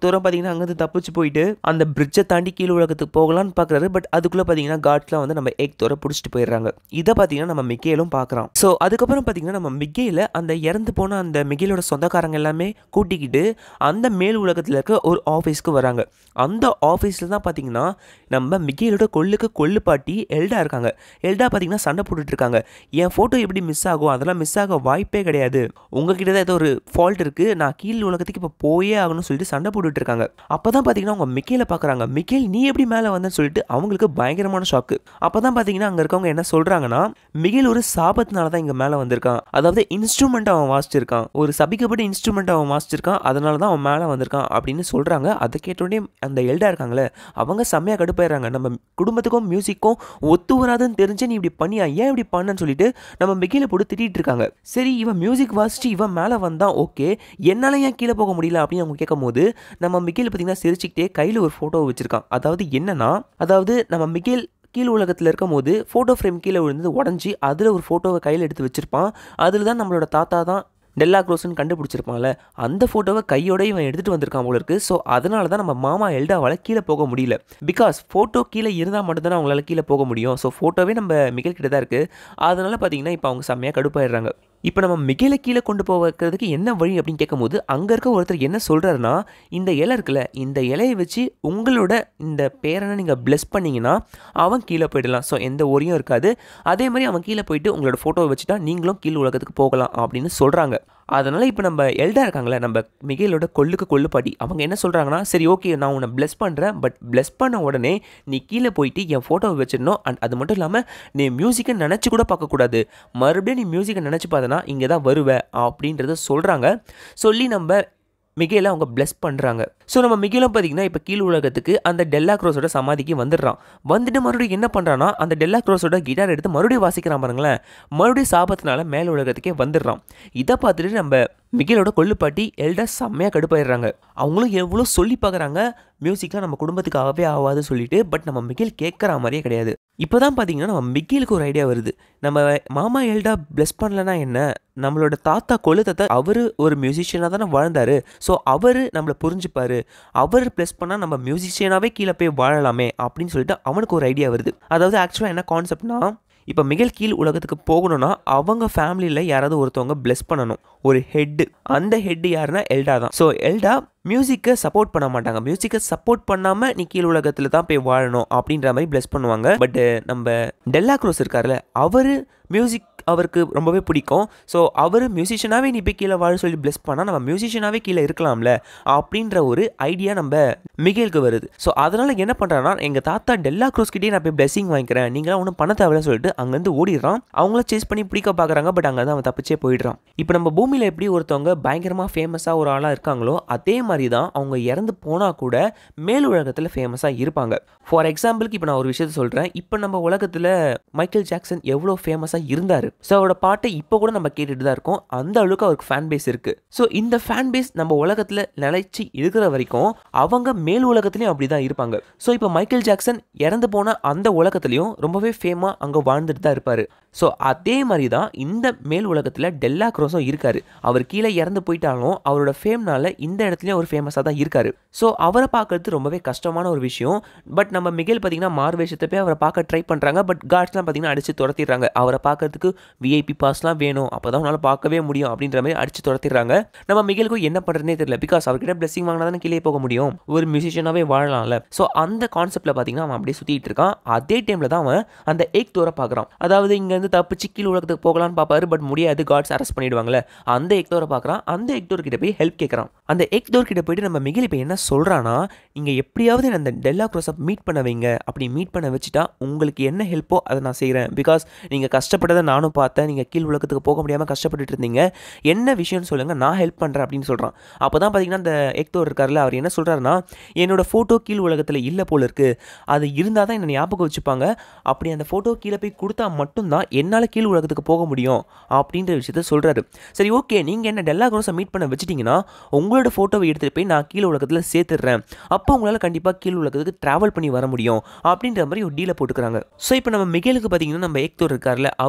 பார்த்தீங்கன்னா அங்கேருந்து தப்பிச்சு போயிட்டு அந்த பிரிட்ஜை தாண்டி கீழ் உலகத்துக்கு போகலான்னு பார்க்குறாரு பட் அதுக்குள்ளே பார்த்தீங்கன்னா காட்ஸ்லாம் வந்து நம்ம எக் தோற பிடிச்சிட்டு போயிடுறாங்க இதை பார்த்தீங்கன்னா நம்ம மிக்கேலும் பார்க்குறோம் ஸோ அதுக்கப்புறம் பார்த்தீங்கன்னா நம்ம மிக்கேல அந்த இறந்து போன அந்த மிக்கேலோட சொந்தக்காரங்க எல்லாமே கூட்டிக்கிட்டு அந்த மேல் உலகத்தில் இருக்க ஒரு ஆஃபீஸ்க்கு வராங்க அந்த ஆஃபீஸில் தான் பார்த்தீங்கன்னா நம்ம மிக்கேலோட கொல்லுக்கு கொல்லு பாட்டி எல்டா இருக்காங்க எல்டா பார்த்தீங்கன்னா சண்டை போட்டுட்டு இருக்காங்க என் ஃபோட்டோ எப்படி மிஸ் ஆகும் அதெல்லாம் மிஸ் ஆக வாய்ப்பே கிடையாது உங்ககிட்ட தான் ஏதோ ஒரு ஃபால்ட் இருக்குது நான் கீழ் உலகத்துக்கு இப்போ போயே ஆகணும்னு சொல்லிட்டு சண்டை போட்டுட்டு இருக்காங்க அப்போ தான் பார்த்தீங்கன்னா அவங்க மிக்கேல பார்க்குறாங்க மிக்கேல் நீ எப்படி மேலே வந்தேன்னு சொல்லிட்டு அவங்களுக்கு பயங்கரமான ஷாக்கு அப்போ தான் பார்த்தீங்கன்னா அங்கே இருக்கவங்க என்ன சொல்கிறாங்கன்னா மிகேல் ஒரு சாபத்தினால தான் இங்கே மேலே வந்திருக்கான் அதாவது இன்ஸ்ட்ருமெண்ட் அவன் வாசிச்சிருக்கான் ஒரு சபிக்கப்பட்ட இன்ஸ்ட்ருமெண்ட் அவன் வாசிச்சிருக்கான் அதனால தான் அவன் மேலே வந்திருக்கான் அப்படின்னு சொல்கிறாங்க அதை கேட்டோடனே அந்த எல்டா இருக்காங்களே அவங்க செம்மையாக கடுப்பாயிடுறாங்க நம்ம குடும்பத்துக்கும் மியூசிக்கும் ஒத்து வராதுன்னு தெரிஞ்சு நீ இப்படி பண்ணியா ஏன் இப்படி பண்ணன்னு சொல்லிட்டு நம்ம மிகேல போட்டு திட்டிட்டு இருக்காங்க சரி இவன் மியூசிக் வாசிச்சு இவன் மேலே வந்தான் ஓகே என்னால் ஏன் கீழே போக முடியல அப்படின்னு அவங்க கேட்கும் போது நம்ம மிகேல் பார்த்தீங்கன்னா சிரிச்சுக்கிட்டே கையில் ஒரு ஃபோட்டோ வச்சிருக்கான் அதாவது என்னன்னா அதாவது நம்ம மிகேல் கீழ் உலகத்தில் இருக்கும் போது ஃபோட்டோ ஃப்ரேம் கீழே விழுந்து உடஞ்சி அதில் ஒரு ஃபோட்டோவை கையில் எடுத்து வச்சிருப்பான் அதில் தான் நம்மளோட தாத்தா தான் டெல்லா க்ரோஸ்னு கண்டுபிடிச்சிருப்பான்ல அந்த ஃபோட்டோவை கையோட இவன் எடுத்துகிட்டு வந்திருக்கான் போல இருக்கு ஸோ அதனால தான் நம்ம மாமா எல்டாவால் கீழே போக முடியல பிகாஸ் ஃபோட்டோ கீழே இருந்தால் மட்டும்தானே அவங்களால கீழே போக முடியும் ஸோ ஃபோட்டோவே நம்ம மிகல் கிட்ட தான் இருக்குது அதனால பார்த்தீங்கன்னா இப்போ அவங்க செம்மையாக கடுப்பாயிடுறாங்க இப்போ நம்ம மிகேல கீழே கொண்டு போக வைக்கிறதுக்கு என்ன வழி அப்படின்னு கேட்கும்போது அங்கே இருக்க ஒருத்தர் என்ன சொல்கிறாருன்னா இந்த இலை இருக்குல்ல இந்த இலையை வச்சு உங்களோட இந்த பேரனை நீங்கள் ப்ளெஸ் பண்ணீங்கன்னா அவன் கீழே போயிடலாம் ஸோ எந்த ஒரியும் இருக்காது அதே மாதிரி அவன் கீழே போயிட்டு உங்களோட ஃபோட்டோவை வச்சுட்டா நீங்களும் கீழ் உலகத்துக்கு போகலாம் அப்படின்னு சொல்கிறாங்க அதனால் இப்போ நம்ம எல்டா இருக்காங்களே நம்ம மிகேலோட கொல்லுக்கு கொல்லுப்பாட்டி அவங்க என்ன சொல்கிறாங்கன்னா சரி ஓகே நான் உன்னை ப்ளெஸ் பண்ணுறேன் பட் ப்ளெஸ் பண்ண உடனே நீ கீழே போயிட்டு என் ஃபோட்டோவை வச்சிடணும் அண்ட் அது மட்டும் இல்லாமல் நீ மியூசிக்கை நினச்சி கூட பார்க்கக்கூடாது மறுபடியும் நீ மியூசிக்கை நினச்சி பார்த்தனா இங்கே தான் வருவ அப்படின்றத சொல்கிறாங்க சொல்லி நம்ம மிகேல அவங்க ப்ளெஸ் பண்ணுறாங்க ஸோ நம்ம மிகேலும் பார்த்தீங்கன்னா இப்போ கீழ் உலகத்துக்கு அந்த டெல்லா க்ரோஸோட சமாதிக்கு வந்துடுறான் வந்துட்டு மறுபடியும் என்ன பண்ணுறான்னா அந்த டெல்லா க்ரோஸோட கிட்டார் எடுத்து மறுபடியும் வாசிக்கிறான் பாருங்களேன் மறுபடியும் சாபத்தினால மேல் உலகத்துக்கே வந்துடுறான் இதை பார்த்துட்டு நம்ம மிகேலோட கொல்லுப்பாட்டி எல்டா செம்மையாக கடுப்பாயிடுறாங்க அவங்களும் எவ்வளோ சொல்லி பார்க்குறாங்க மியூசிக்லாம் நம்ம குடும்பத்துக்கு ஆகவே ஆகாது சொல்லிட்டு பட் நம்ம மிகேல் கேட்குற மாதிரியே கிடையாது இப்போ தான் பார்த்தீங்கன்னா நம்ம மிக்கேலுக்கு ஒரு ஐடியா வருது நம்ம மாமா எல்டா ப்ளஸ் பண்ணலனா என்ன நம்மளோட தாத்தா கொழு தாத்தா அவர் ஒரு மியூசிஷியனாக தானே வாழ்ந்தார் ஸோ அவர் நம்மளை புரிஞ்சுப்பார் அவர் ப்ளஸ் பண்ணால் நம்ம மியூசிஷியனாகவே கீழே போய் வாழலாமே அப்படின்னு சொல்லிட்டு அவனுக்கு ஒரு ஐடியா வருது அதாவது ஆக்சுவலாக என்ன கான்செப்ட்னா இப்போ மிகல் கீழ் உலகத்துக்கு போகணும்னா அவங்க ஃபேமிலியில் யாராவது ஒருத்தவங்க ப்ளெஸ் பண்ணணும் ஒரு ஹெட்டு அந்த ஹெட்டு யாருன்னா எல்டா தான் ஸோ எல்டா மியூசிக்கை சப்போர்ட் பண்ண மாட்டாங்க மியூசிக்கை சப்போர்ட் பண்ணாமல் நீ கீழ் உலகத்தில் தான் போய் வாழணும் அப்படின்ற மாதிரி ப்ளெஸ் பண்ணுவாங்க பட் நம்ம டெல்லா க்ரோஸ் இருக்கார்ல அவர் மியூசிக் அவருக்கு ரொம்பவே பிடிக்கும் ஸோ அவர் மியூசிஷியனாகவே நீ போய் கீழே வாழ சொல்லி ப்ளெஸ் பண்ணால் நம்ம மியூசிஷியனாகவே கீழே இருக்கலாம்ல அப்படின்ற ஒரு ஐடியா நம்ம மிகேலுக்கு வருது ஸோ அதனால் என்ன பண்ணுறான்னா எங்கள் தாத்தா டெல்லா க்ரோஸ்கிட்டே நான் போய் பிளெஸிங் வாங்கிக்கிறேன் நீங்களாம் ஒன்றும் பண்ண தேவையில்ல சொல்லிட்டு அங்கேருந்து ஓடிடுறான் அவங்கள சேஸ் பண்ணி பிடிக்க பார்க்குறாங்க பட் அங்கே தான் அவன் தப்பிச்சே போயிடுறான் இப்போ நம்ம பூமியில் எப்படி ஒருத்தவங்க பயங்கரமாக ஃபேமஸாக ஒரு ஆளாக இருக்காங்களோ அதே மாதிரி தான் அவங்க இறந்து போனால் கூட மேல் உலகத்தில் ஃபேமஸாக இருப்பாங்க ஃபார் எக்ஸாம்பிளுக்கு இப்போ நான் ஒரு விஷயத்த சொல்கிறேன் இப்போ நம்ம உலகத்தில் மைக்கேல் ஜாக்சன் எவ்வளோ ஃபேமஸாக இருந்தார் ஸோ அவரோட பாட்டை இப்போ கூட நம்ம கேட்டுட்டு தான் இருக்கோம் அந்த அளவுக்கு அவருக்கு ஃபேன் பேஸ் இருக்குது ஸோ இந்த ஃபேன் பேஸ் நம்ம உலகத்தில் நிலைச்சி இருக்கிற வரைக்கும் அவங்க மேல் உலகத்துலேயும் அப்படி தான் இருப்பாங்க ஸோ இப்போ மைக்கேல் ஜாக்சன் இறந்து போன அந்த உலகத்துலேயும் ரொம்பவே ஃபேமாக அங்கே வாழ்ந்துட்டு தான் இருப்பார் ஸோ அதே மாதிரி தான் இந்த மேல் உலகத்தில் டெல்லா க்ரோஸும் இருக்கார் அவர் கீழே இறந்து போயிட்டாலும் அவரோட ஃபேம்னால இந்த இடத்துலையும் அவர் ஃபேமஸாக தான் இருக்கார் ஸோ அவரை பார்க்கறது ரொம்பவே கஷ்டமான ஒரு விஷயம் பட் நம்ம மிகேல் பார்த்தீங்கன்னா மார்வேஷத்தை போய் அவரை பார்க்க ட்ரை பண்ணுறாங்க பட் கார்ட்ஸ்லாம் பார்த்தீங்கன்னா அடித்து துரத்திடுறாங்க அவரை பார்க்கறதுக்கு விஐபி பாஸ்லாம் வேணும் அப்போ தான் உன்னால் பார்க்கவே முடியும் அப்படின்ற மாதிரி அடித்து துரத்திடுறாங்க நம்ம மிகேலுக்கும் என்ன பண்ணுறதுனே தெரியல பிகாஸ் அவர்கிட்ட பிளெஸிங் வாங்கினா தானே கீழே போக முடியும் ஒரு மியூசிஷியனாகவே வாழலாம்ல ஸோ அந்த கான்செப்ட்டில் பார்த்தீங்கன்னா அவன் அப்படியே சுற்றிட்டு இருக்கான் அதே டைமில் தான் அவன் அந்த எக் தோரை பார்க்குறான் அதாவது இங்கேருந்து தப்பிச்சு கீழ் உலகத்துக்கு போகலான்னு பார்ப்பாரு பட் முடியாது காட்ஸ் அரெஸ்ட் பண்ணிடுவாங்களே அந்த எக் தோரை பார்க்குறான் அந்த எக் டோர் கிட்ட போய் ஹெல்ப் கேட்குறான் அந்த எக் டோர் கிட்ட போயிட்டு நம்ம மிகில் இப்போ என்ன சொல்கிறான்னா நீங்கள் எப்படியாவது என்ன அந்த டெல்லா க்ரோஸை மீட் பண்ண வைங்க அப்படி மீட் பண்ண வச்சுட்டா உங்களுக்கு என்ன ஹெல்ப்போ அதை நான் செய்கிறேன் பிகாஸ் நீங்கள் கஷ்டப்பட்டதை நானும் பார்த்தேன் நீங்கள் கீழ் உலகத்துக்கு போக முடியாமல் கஷ்டப்பட்டுட்டு இருந்தீங்க என்ன விஷயம்னு சொல்லுங்கள் நான் ஹெல்ப் பண்ணுறேன் அப்படின்னு சொல்கிறான் அப்போ தான் பார்த்தீங்கன்னா அந்த எக்தோர் இருக்கார்ல அவர் என்ன சொல்கிறாருன்னா என்னோட ஃபோட்டோ கீழ் உலகத்தில் இல்லை போல இருக்குது அது இருந்தால் தான் என்னை ஞாபகம் வச்சுப்பாங்க அப்படி அந்த ஃபோட்டோ கீழே போய் கொடுத்தா மட்டும்தான் என்னால் கீழ் உலகத்துக்கு போக முடியும் அப்படின்ற விஷயத்த சொல்கிறாரு சரி ஓகே நீங்கள் என்ன டெல்லா க்ரோஸை மீட் பண்ண வச்சிட்டிங்கன்னா உங்களோட ஃபோட்டோவை எடுத்துகிட்டு போய் நான் கீழ் உலகத்தில் சேர்த்துடுறேன் அப்போ உங்களால் கண்டிப்பாக கீழ் உலகத்துக்கு ட்ராவல் பண்ணி வர முடியும் அப்படின்ற மாதிரி ஒரு டீலை போட்டுக்கிறாங்க ஸோ இப்போ நம்ம மிகேலுக்கு பார்த்தீங்கன்னா நம்ம ஏக்தோர் இருக்கார்ல அவர்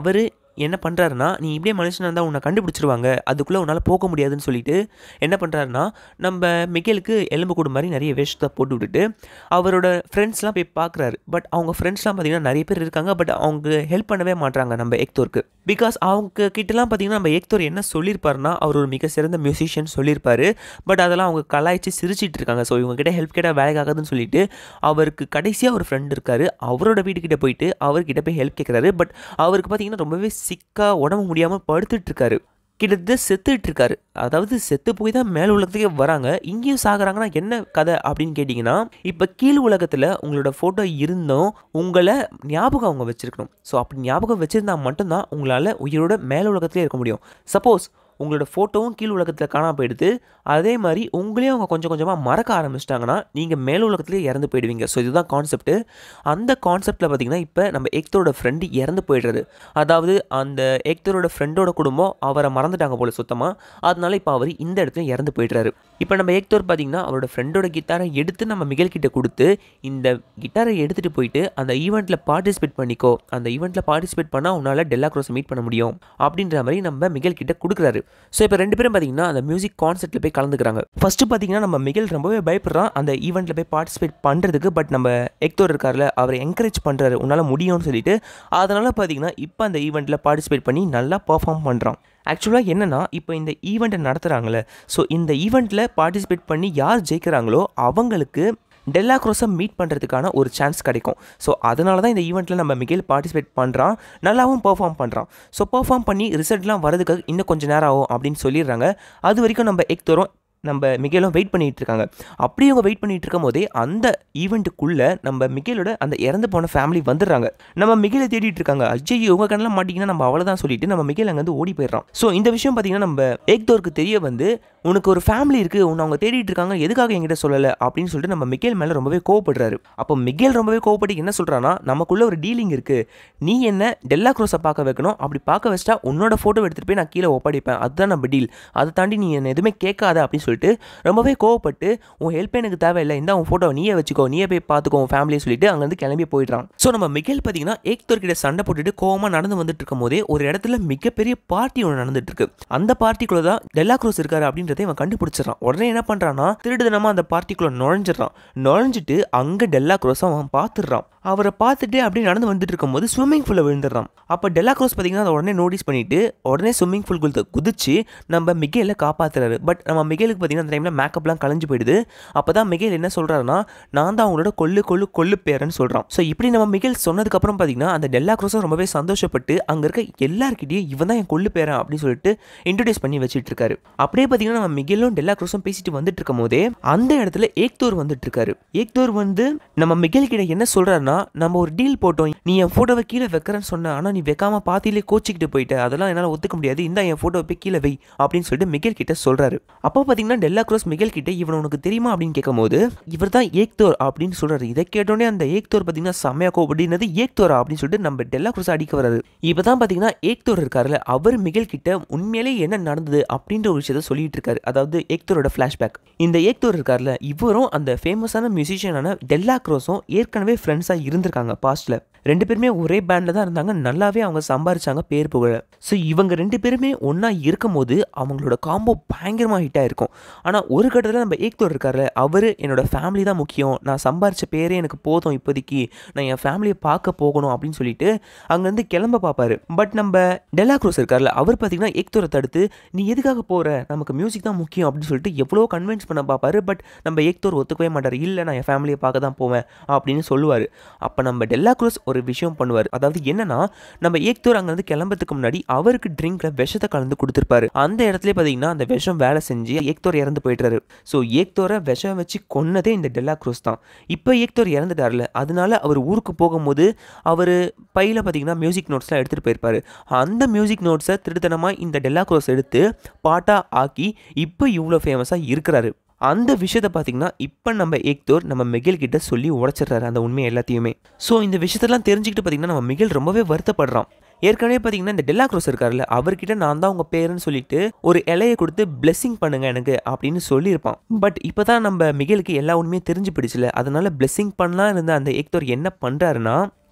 என்ன பண்ணுறாருன்னா நீ இப்படியே மனுஷனாக இருந்தால் உன்னை கண்டுபிடிச்சிருவாங்க அதுக்குள்ளே உன்னால் போக முடியாதுன்னு சொல்லிட்டு என்ன பண்ணுறாருன்னா நம்ம மிக்கேலுக்கு எலும்பு கூடு மாதிரி நிறைய வேஷத்தை போட்டு விட்டுட்டு அவரோட ஃப்ரெண்ட்ஸ்லாம் போய் பார்க்குறாரு பட் அவங்க ஃப்ரெண்ட்ஸ்லாம் பார்த்தீங்கன்னா நிறைய பேர் இருக்காங்க பட் அவங்க ஹெல்ப் பண்ணவே மாட்றாங்க நம்ம ஏக்தோருக்கு பிகாஸ் அவங்க கிட்டலாம் பார்த்தீங்கன்னா நம்ம ஏக்தோர் என்ன சொல்லியிருப்பாருன்னா அவர் ஒரு மிக சிறந்த மியூசிஷியன் சொல்லியிருப்பாரு பட் அதெல்லாம் அவங்க கலாய்ச்சி சிரிச்சிட்டு இருக்காங்க ஸோ இவங்க கிட்ட ஹெல்ப் கேட்டால் வேலைக்காகாதுன்னு சொல்லிட்டு அவருக்கு கடைசியாக ஒரு ஃப்ரெண்ட் இருக்காரு அவரோட வீட்டுக்கிட்ட போயிட்டு அவர்கிட்ட போய் ஹெல்ப் கேட்குறாரு பட் அவருக்கு பார்த்தீங்கன்னா ரொம்பவே சிக்காக உடம்பு முடியாமல் படுத்துட்டு இருக்காரு கிட்டத்தட்ட செத்துட்டு இருக்காரு அதாவது செத்து போய் தான் மேல் உலகத்துக்கே வராங்க இங்கேயும் சாகுறாங்கன்னா என்ன கதை அப்படின்னு கேட்டிங்கன்னா இப்போ கீழ் உலகத்தில் உங்களோட ஃபோட்டோ இருந்தும் உங்களை ஞாபகம் அவங்க வச்சுருக்கணும் ஸோ அப்படி ஞாபகம் வச்சுருந்தா மட்டும்தான் உங்களால் உயிரோட மேல் உலகத்திலே இருக்க முடியும் சப்போஸ் உங்களோட ஃபோட்டோவும் கீழ் உலகத்தில் காணாம போயிடுது அதே மாதிரி உங்களையும் அவங்க கொஞ்சம் கொஞ்சமாக மறக்க ஆரம்பிச்சிட்டாங்கன்னா நீங்கள் மேல் உலகத்துலேயே இறந்து போயிடுவீங்க ஸோ இதுதான் கான்செப்ட்டு அந்த கான்செப்டில் பார்த்தீங்கன்னா இப்போ நம்ம எக்தரோட ஃப்ரெண்டு இறந்து போயிடுறாரு அதாவது அந்த எக்தரோட ஃப்ரெண்டோட குடும்பம் அவரை மறந்துட்டாங்க போல சுத்தமாக அதனால இப்போ அவர் இந்த இடத்துல இறந்து போயிடுறாரு இப்போ நம்ம ஏக்தோர் பார்த்தீங்கன்னா அவரோட ஃப்ரெண்டோட கிட்டாரை எடுத்து நம்ம மிகல் கிட்ட கொடுத்து இந்த கிட்டாரை எடுத்துகிட்டு போயிட்டு அந்த ஈவெண்ட்டில் பார்ட்டிசிபேட் பண்ணிக்கோ அந்த ஈவெண்ட்டில் பார்ட்டிசிபேட் பண்ணால் உன்னால் டெல்லா க்ரோஸை மீட் பண்ண முடியும் அப்படின்ற மாதிரி நம்ம மிகல் கிட்ட கொடுக்குறாரு ஸோ இப்போ ரெண்டு பேரும் பார்த்தீங்கன்னா அந்த மியூசிக் கான்செர்ட்டில் போய் கலந்துக்கிறாங்க ஃபஸ்ட்டு பார்த்தீங்கன்னா நம்ம மிகல் ரொம்பவே பயப்படுறான் அந்த ஈவெண்ட்டில் போய் பார்ட்டிசிபேட் பண்ணுறதுக்கு பட் நம்ம எக்தோர் இருக்கார்ல அவரை என்கரேஜ் பண்ணுறாரு உன்னால் முடியும்னு சொல்லிட்டு அதனால் பார்த்தீங்கன்னா இப்போ அந்த ஈவெண்ட்டில் பார்ட்டிசிபேட் பண்ணி நல்லா பர்ஃபார்ம் பண்ணுறான் ஆக்சுவலாக என்னென்னா இப்போ இந்த ஈவெண்ட்டை நடத்துகிறாங்களே ஸோ இந்த ஈவெண்ட்டில் பார்ட்டிசிபேட் பண்ணி யார் ஜெயிக்கிறாங்களோ அவங்களுக்கு டெல்லா க்ரோஸை மீட் பண்ணுறதுக்கான ஒரு சான்ஸ் கிடைக்கும் ஸோ அதனால தான் இந்த ஈவெண்ட்டில் நம்ம மிகேல் பார்ட்டிசிபேட் பண்ணுறான் நல்லாவும் பெர்ஃபார்ம் பண்ணுறான் ஸோ பெர்ஃபார்ம் பண்ணி ரிசல்ட்லாம் வரதுக்கு இன்னும் கொஞ்சம் நேரம் ஆகும் அப்படின்னு சொல்லிடுறாங்க அது வரைக்கும் நம்ம எக்தோரும் நம்ம மிகேலும் வெயிட் பண்ணிட்டு இருக்காங்க அப்படி அவங்க வெயிட் பண்ணிட்டு இருக்கும் போதே அந்த ஈவெண்ட்டுக்குள்ளே நம்ம மிகேலோட அந்த இறந்து போன ஃபேமிலி வந்துடுறாங்க நம்ம மிகேலை தேடிட்டு இருக்காங்க அஜய் இவங்க கண்ணெல்லாம் மாட்டிங்கன்னா நம்ம அவ்வளோதான் சொல்லிட்டு நம்ம மிகேல் அங்கேருந்து ஓடி போயிடுறான் ஸோ இந்த விஷயம் பார்த்தீங்கன்னா நம்ம ஏக்தோருக்கு தெரிய வந்து உனக்கு ஒரு ஃபேமிலி இருக்குது உன்னை அவங்க தேடிட்டு இருக்காங்க எதுக்காக என்கிட்ட சொல்லலை அப்படின்னு சொல்லிட்டு நம்ம மிகேல் மேலே ரொம்பவே கோவப்படுறாரு அப்போ மிகேல் ரொம்பவே கோவப்பட்டு என்ன சொல்கிறான்னா நமக்குள்ள ஒரு டீலிங் இருக்குது நீ என்ன டெல்லா க்ரோஸை பார்க்க வைக்கணும் அப்படி பார்க்க வச்சிட்டா உன்னோட ஃபோட்டோ எடுத்துகிட்டு போய் நான் கீழே ஒப்படைப்பேன் அதுதான் நம்ம டீல் அதை தாண்டி நீ என்ன எதுவுமே கேட்காத அப்படின்னு சொல்லிட்டு ரொம்பவே கோவப்பட்டு உன் ஹெல்ப் எனக்கு தேவையில்லை இந்த உன் ஃபோட்டோ நீயே வச்சுக்கோ நீயே போய் பார்த்துக்கோ உன் ஃபேமிலியை சொல்லிட்டு அங்கேருந்து கிளம்பி போயிடுறான் ஸோ நம்ம மிகேல் பார்த்தீங்கன்னா ஏக்தோர் கிட்ட சண்டை போட்டுட்டு கோவமாக நடந்து வந்துட்டு இருக்கும் போதே ஒரு இடத்துல மிகப்பெரிய பார்ட்டி ஒன்று நடந்துட்டு இருக்கு அந்த பார்ட்டிக்குள்ள தான் டெல்லா க்ரோஸ் இருக்காரு அப்படின்றதை இவன் கண்டுபிடிச்சிடறான் உடனே என்ன பண்ணுறான்னா திருடுதனமாக அந்த பார்ட்டிக்குள்ள நுழைஞ்சிடறான் நுழைஞ்சிட்டு அங்கே டெல்லா க்ரோஸை அவன் பார்த்துடுறான் அவரை பார்த்துட்டு அப்படியே நடந்து வந்துட்டு இருக்கும்போது ஸ்விம்மிங் பூலில் விழுந்துடுறான் அப்போ டெல்லா க்ரோஸ் பார்த்தீங்கன்னா அதை உடனே நோட்டீஸ் பண்ணிட்டு உடனே ஸ்விம்மிங் பூல் குளத்தை குதிச்சு நம்ம மிகேல காப்பாத்துறாரு பட் நம்ம மிகேலுக்கு பார்த்தீங்கன்னா அந்த டைமில் மேக்கப்லாம் கலைஞ்சு போயிடுது அப்போ தான் மிகேல் என்ன சொல்கிறாருன்னா நான் தான் அவங்களோட கொல்லு கொல்லு கொல்லு பேரன்னு சொல்கிறான் ஸோ இப்படி நம்ம மிகேல் சொன்னதுக்கப்புறம் பார்த்தீங்கன்னா அந்த டெல்லா க்ரோஸும் ரொம்பவே சந்தோஷப்பட்டு அங்கே இருக்க எல்லாருக்கிட்டையும் இவன் தான் என் கொல்லு பேரன் அப்படின்னு சொல்லிட்டு இன்ட்ரடியூஸ் பண்ணி வச்சுட்டு இருக்காரு அப்படியே பார்த்தீங்கன்னா நம்ம மிகேலும் டெல்லா க்ரோஸும் பேசிட்டு வந்துட்டு இருக்கும் போதே அந்த இடத்துல ஏக்தோர் வந்துட்டு இருக்காரு ஏக்தோர் வந்து நம்ம மிகேல் கிட்ட என்ன சொல்றாருன்னா நம்ம ஒரு டீல் போட்டோம் நீ என் ஃபோட்டோவை கீழே வைக்கிறேன்னு சொன்ன ஆனால் நீ வைக்காம பாத்தியிலே கோச்சிக்கிட்டு போயிட்ட அதெல்லாம் என்னால் ஒத்துக்க முடியாது இந்த என் ஃபோட்டோவை போய் கீழே வை அப்படின்னு சொல்லிட்டு மிகேல் கிட்ட சொல்றாரு அப்போ பார்த்தீங்கன்னா டெல்லா க்ரோஸ் மிகேல் கிட்ட இவன் உனக்கு தெரியுமா அப்படின்னு கேட்கும்போது இவர் தான் ஏக்தோர் அப்படின்னு சொல்றாரு இதை கேட்டோடனே அந்த ஏக்தோர் பார்த்தீங்கன்னா செம்மையா கோபடினது ஏக்தோரா அப்படின்னு சொல்லிட்டு நம்ம டெல்லா க்ரோஸ் அடிக்க வராரு இப்போ தான் பார்த்தீங்கன்னா ஏக்தோர் இருக்காருல்ல அவர் மிகேல் கிட்ட உண்மையிலே என்ன நடந்தது அப்படின்ற ஒரு விஷயத்த சொல்லிட்டு இருக்காரு அதாவது ஏக்தோரோட ஃப்ளாஷ்பேக் இந்த ஏக்தோர் இருக்கார்ல இவரும் அந்த ஃபேமஸான மியூசிஷியனான டெல்லா க்ரோஸும் ஏற்கனவே ஃப்ரெண்ட்ஸாக இருந்திருக்காங்க பாஸ்ட்ல ரெண்டு பேருமே ஒரே பேண்டில் தான் இருந்தாங்க நல்லாவே அவங்க சம்பாரிச்சாங்க பேர் புகழ ஸோ இவங்க ரெண்டு பேருமே ஒன்றா இருக்கும் போது அவங்களோட காம்போ பயங்கரமாக ஹிட் ஆயிருக்கும் ஆனால் ஒரு கட்டத்தில் நம்ம ஏக்தோர் இருக்கார்ல அவர் என்னோட ஃபேமிலி தான் முக்கியம் நான் சம்பாரிச்ச பேரே எனக்கு போதும் இப்போதைக்கு நான் என் ஃபேமிலியை பார்க்க போகணும் அப்படின்னு சொல்லிட்டு அங்கேருந்து கிளம்ப பார்ப்பாரு பட் நம்ம டெல்லா க்ரோஸ் இருக்கார்ல அவர் பார்த்தீங்கன்னா ஏக்தோரை தடுத்து நீ எதுக்காக போகிற நமக்கு மியூசிக் தான் முக்கியம் அப்படின்னு சொல்லிட்டு எவ்வளோ கன்வின்ஸ் பண்ண பார்ப்பாரு பட் நம்ம ஏக்தோர் ஒத்துக்கவே மாட்டார் இல்லை நான் என் ஃபேமிலியை பார்க்க தான் போவேன் அப்படின்னு சொல்லுவார் அப்போ நம்ம டெல்லா க்ரோஸ் ஒரு விஷயம் பண்ணுவார் அதாவது என்னன்னா நம்ம ஏக்தோர் அங்கேருந்து கிளம்புறதுக்கு முன்னாடி அவருக்கு ட்ரிங்க்ல விஷத்தை கலந்து கொடுத்துருப்பாரு அந்த இடத்துல பார்த்தீங்கன்னா அந்த விஷம் வேலை செஞ்சு ஏக்தோர் இறந்து போயிட்டாரு ஸோ ஏக்தோரை விஷம் வச்சு கொன்னதே இந்த டெல்லா க்ரோஸ் தான் இப்போ ஏக்தோர் இறந்துட்டார்ல அதனால அவர் ஊருக்கு போகும்போது அவர் பையில் பார்த்தீங்கன்னா மியூசிக் நோட்ஸ்லாம் எடுத்துகிட்டு போயிருப்பாரு அந்த மியூசிக் நோட்ஸை திருத்தனமாக இந்த டெல்லா க்ரோஸ் எடுத்து பாட்டாக ஆக்கி இப்போ இவ்வளோ ஃபேமஸாக இருக்கிறாரு அந்த விஷயத்தை பார்த்தீங்கன்னா இப்போ நம்ம ஏக்தோர் நம்ம மிகில் கிட்ட சொல்லி உடைச்சிடுறாரு அந்த உண்மை எல்லாத்தையுமே ஸோ இந்த விஷயத்தெல்லாம் தெரிஞ்சுக்கிட்டு பார்த்தீங்கன்னா நம்ம மிகில் ரொம்பவே வருத்தப்படுறான் ஏற்கனவே பார்த்தீங்கன்னா இந்த டெல்லா க்ரோஸ் இருக்கார்ல அவர்கிட்ட நான் தான் உங்கள் பேருன்னு சொல்லிட்டு ஒரு இலையை கொடுத்து blessing பண்ணுங்க எனக்கு அப்படின்னு சொல்லியிருப்பான் பட் இப்போ தான் நம்ம மிகிலுக்கு எல்லா உண்மையும் தெரிஞ்சு பிடிச்சல அதனால blessing பண்ணலாம் இருந்த அந்த ஏக்தோர் என்ன பண்ணுறாருன்னா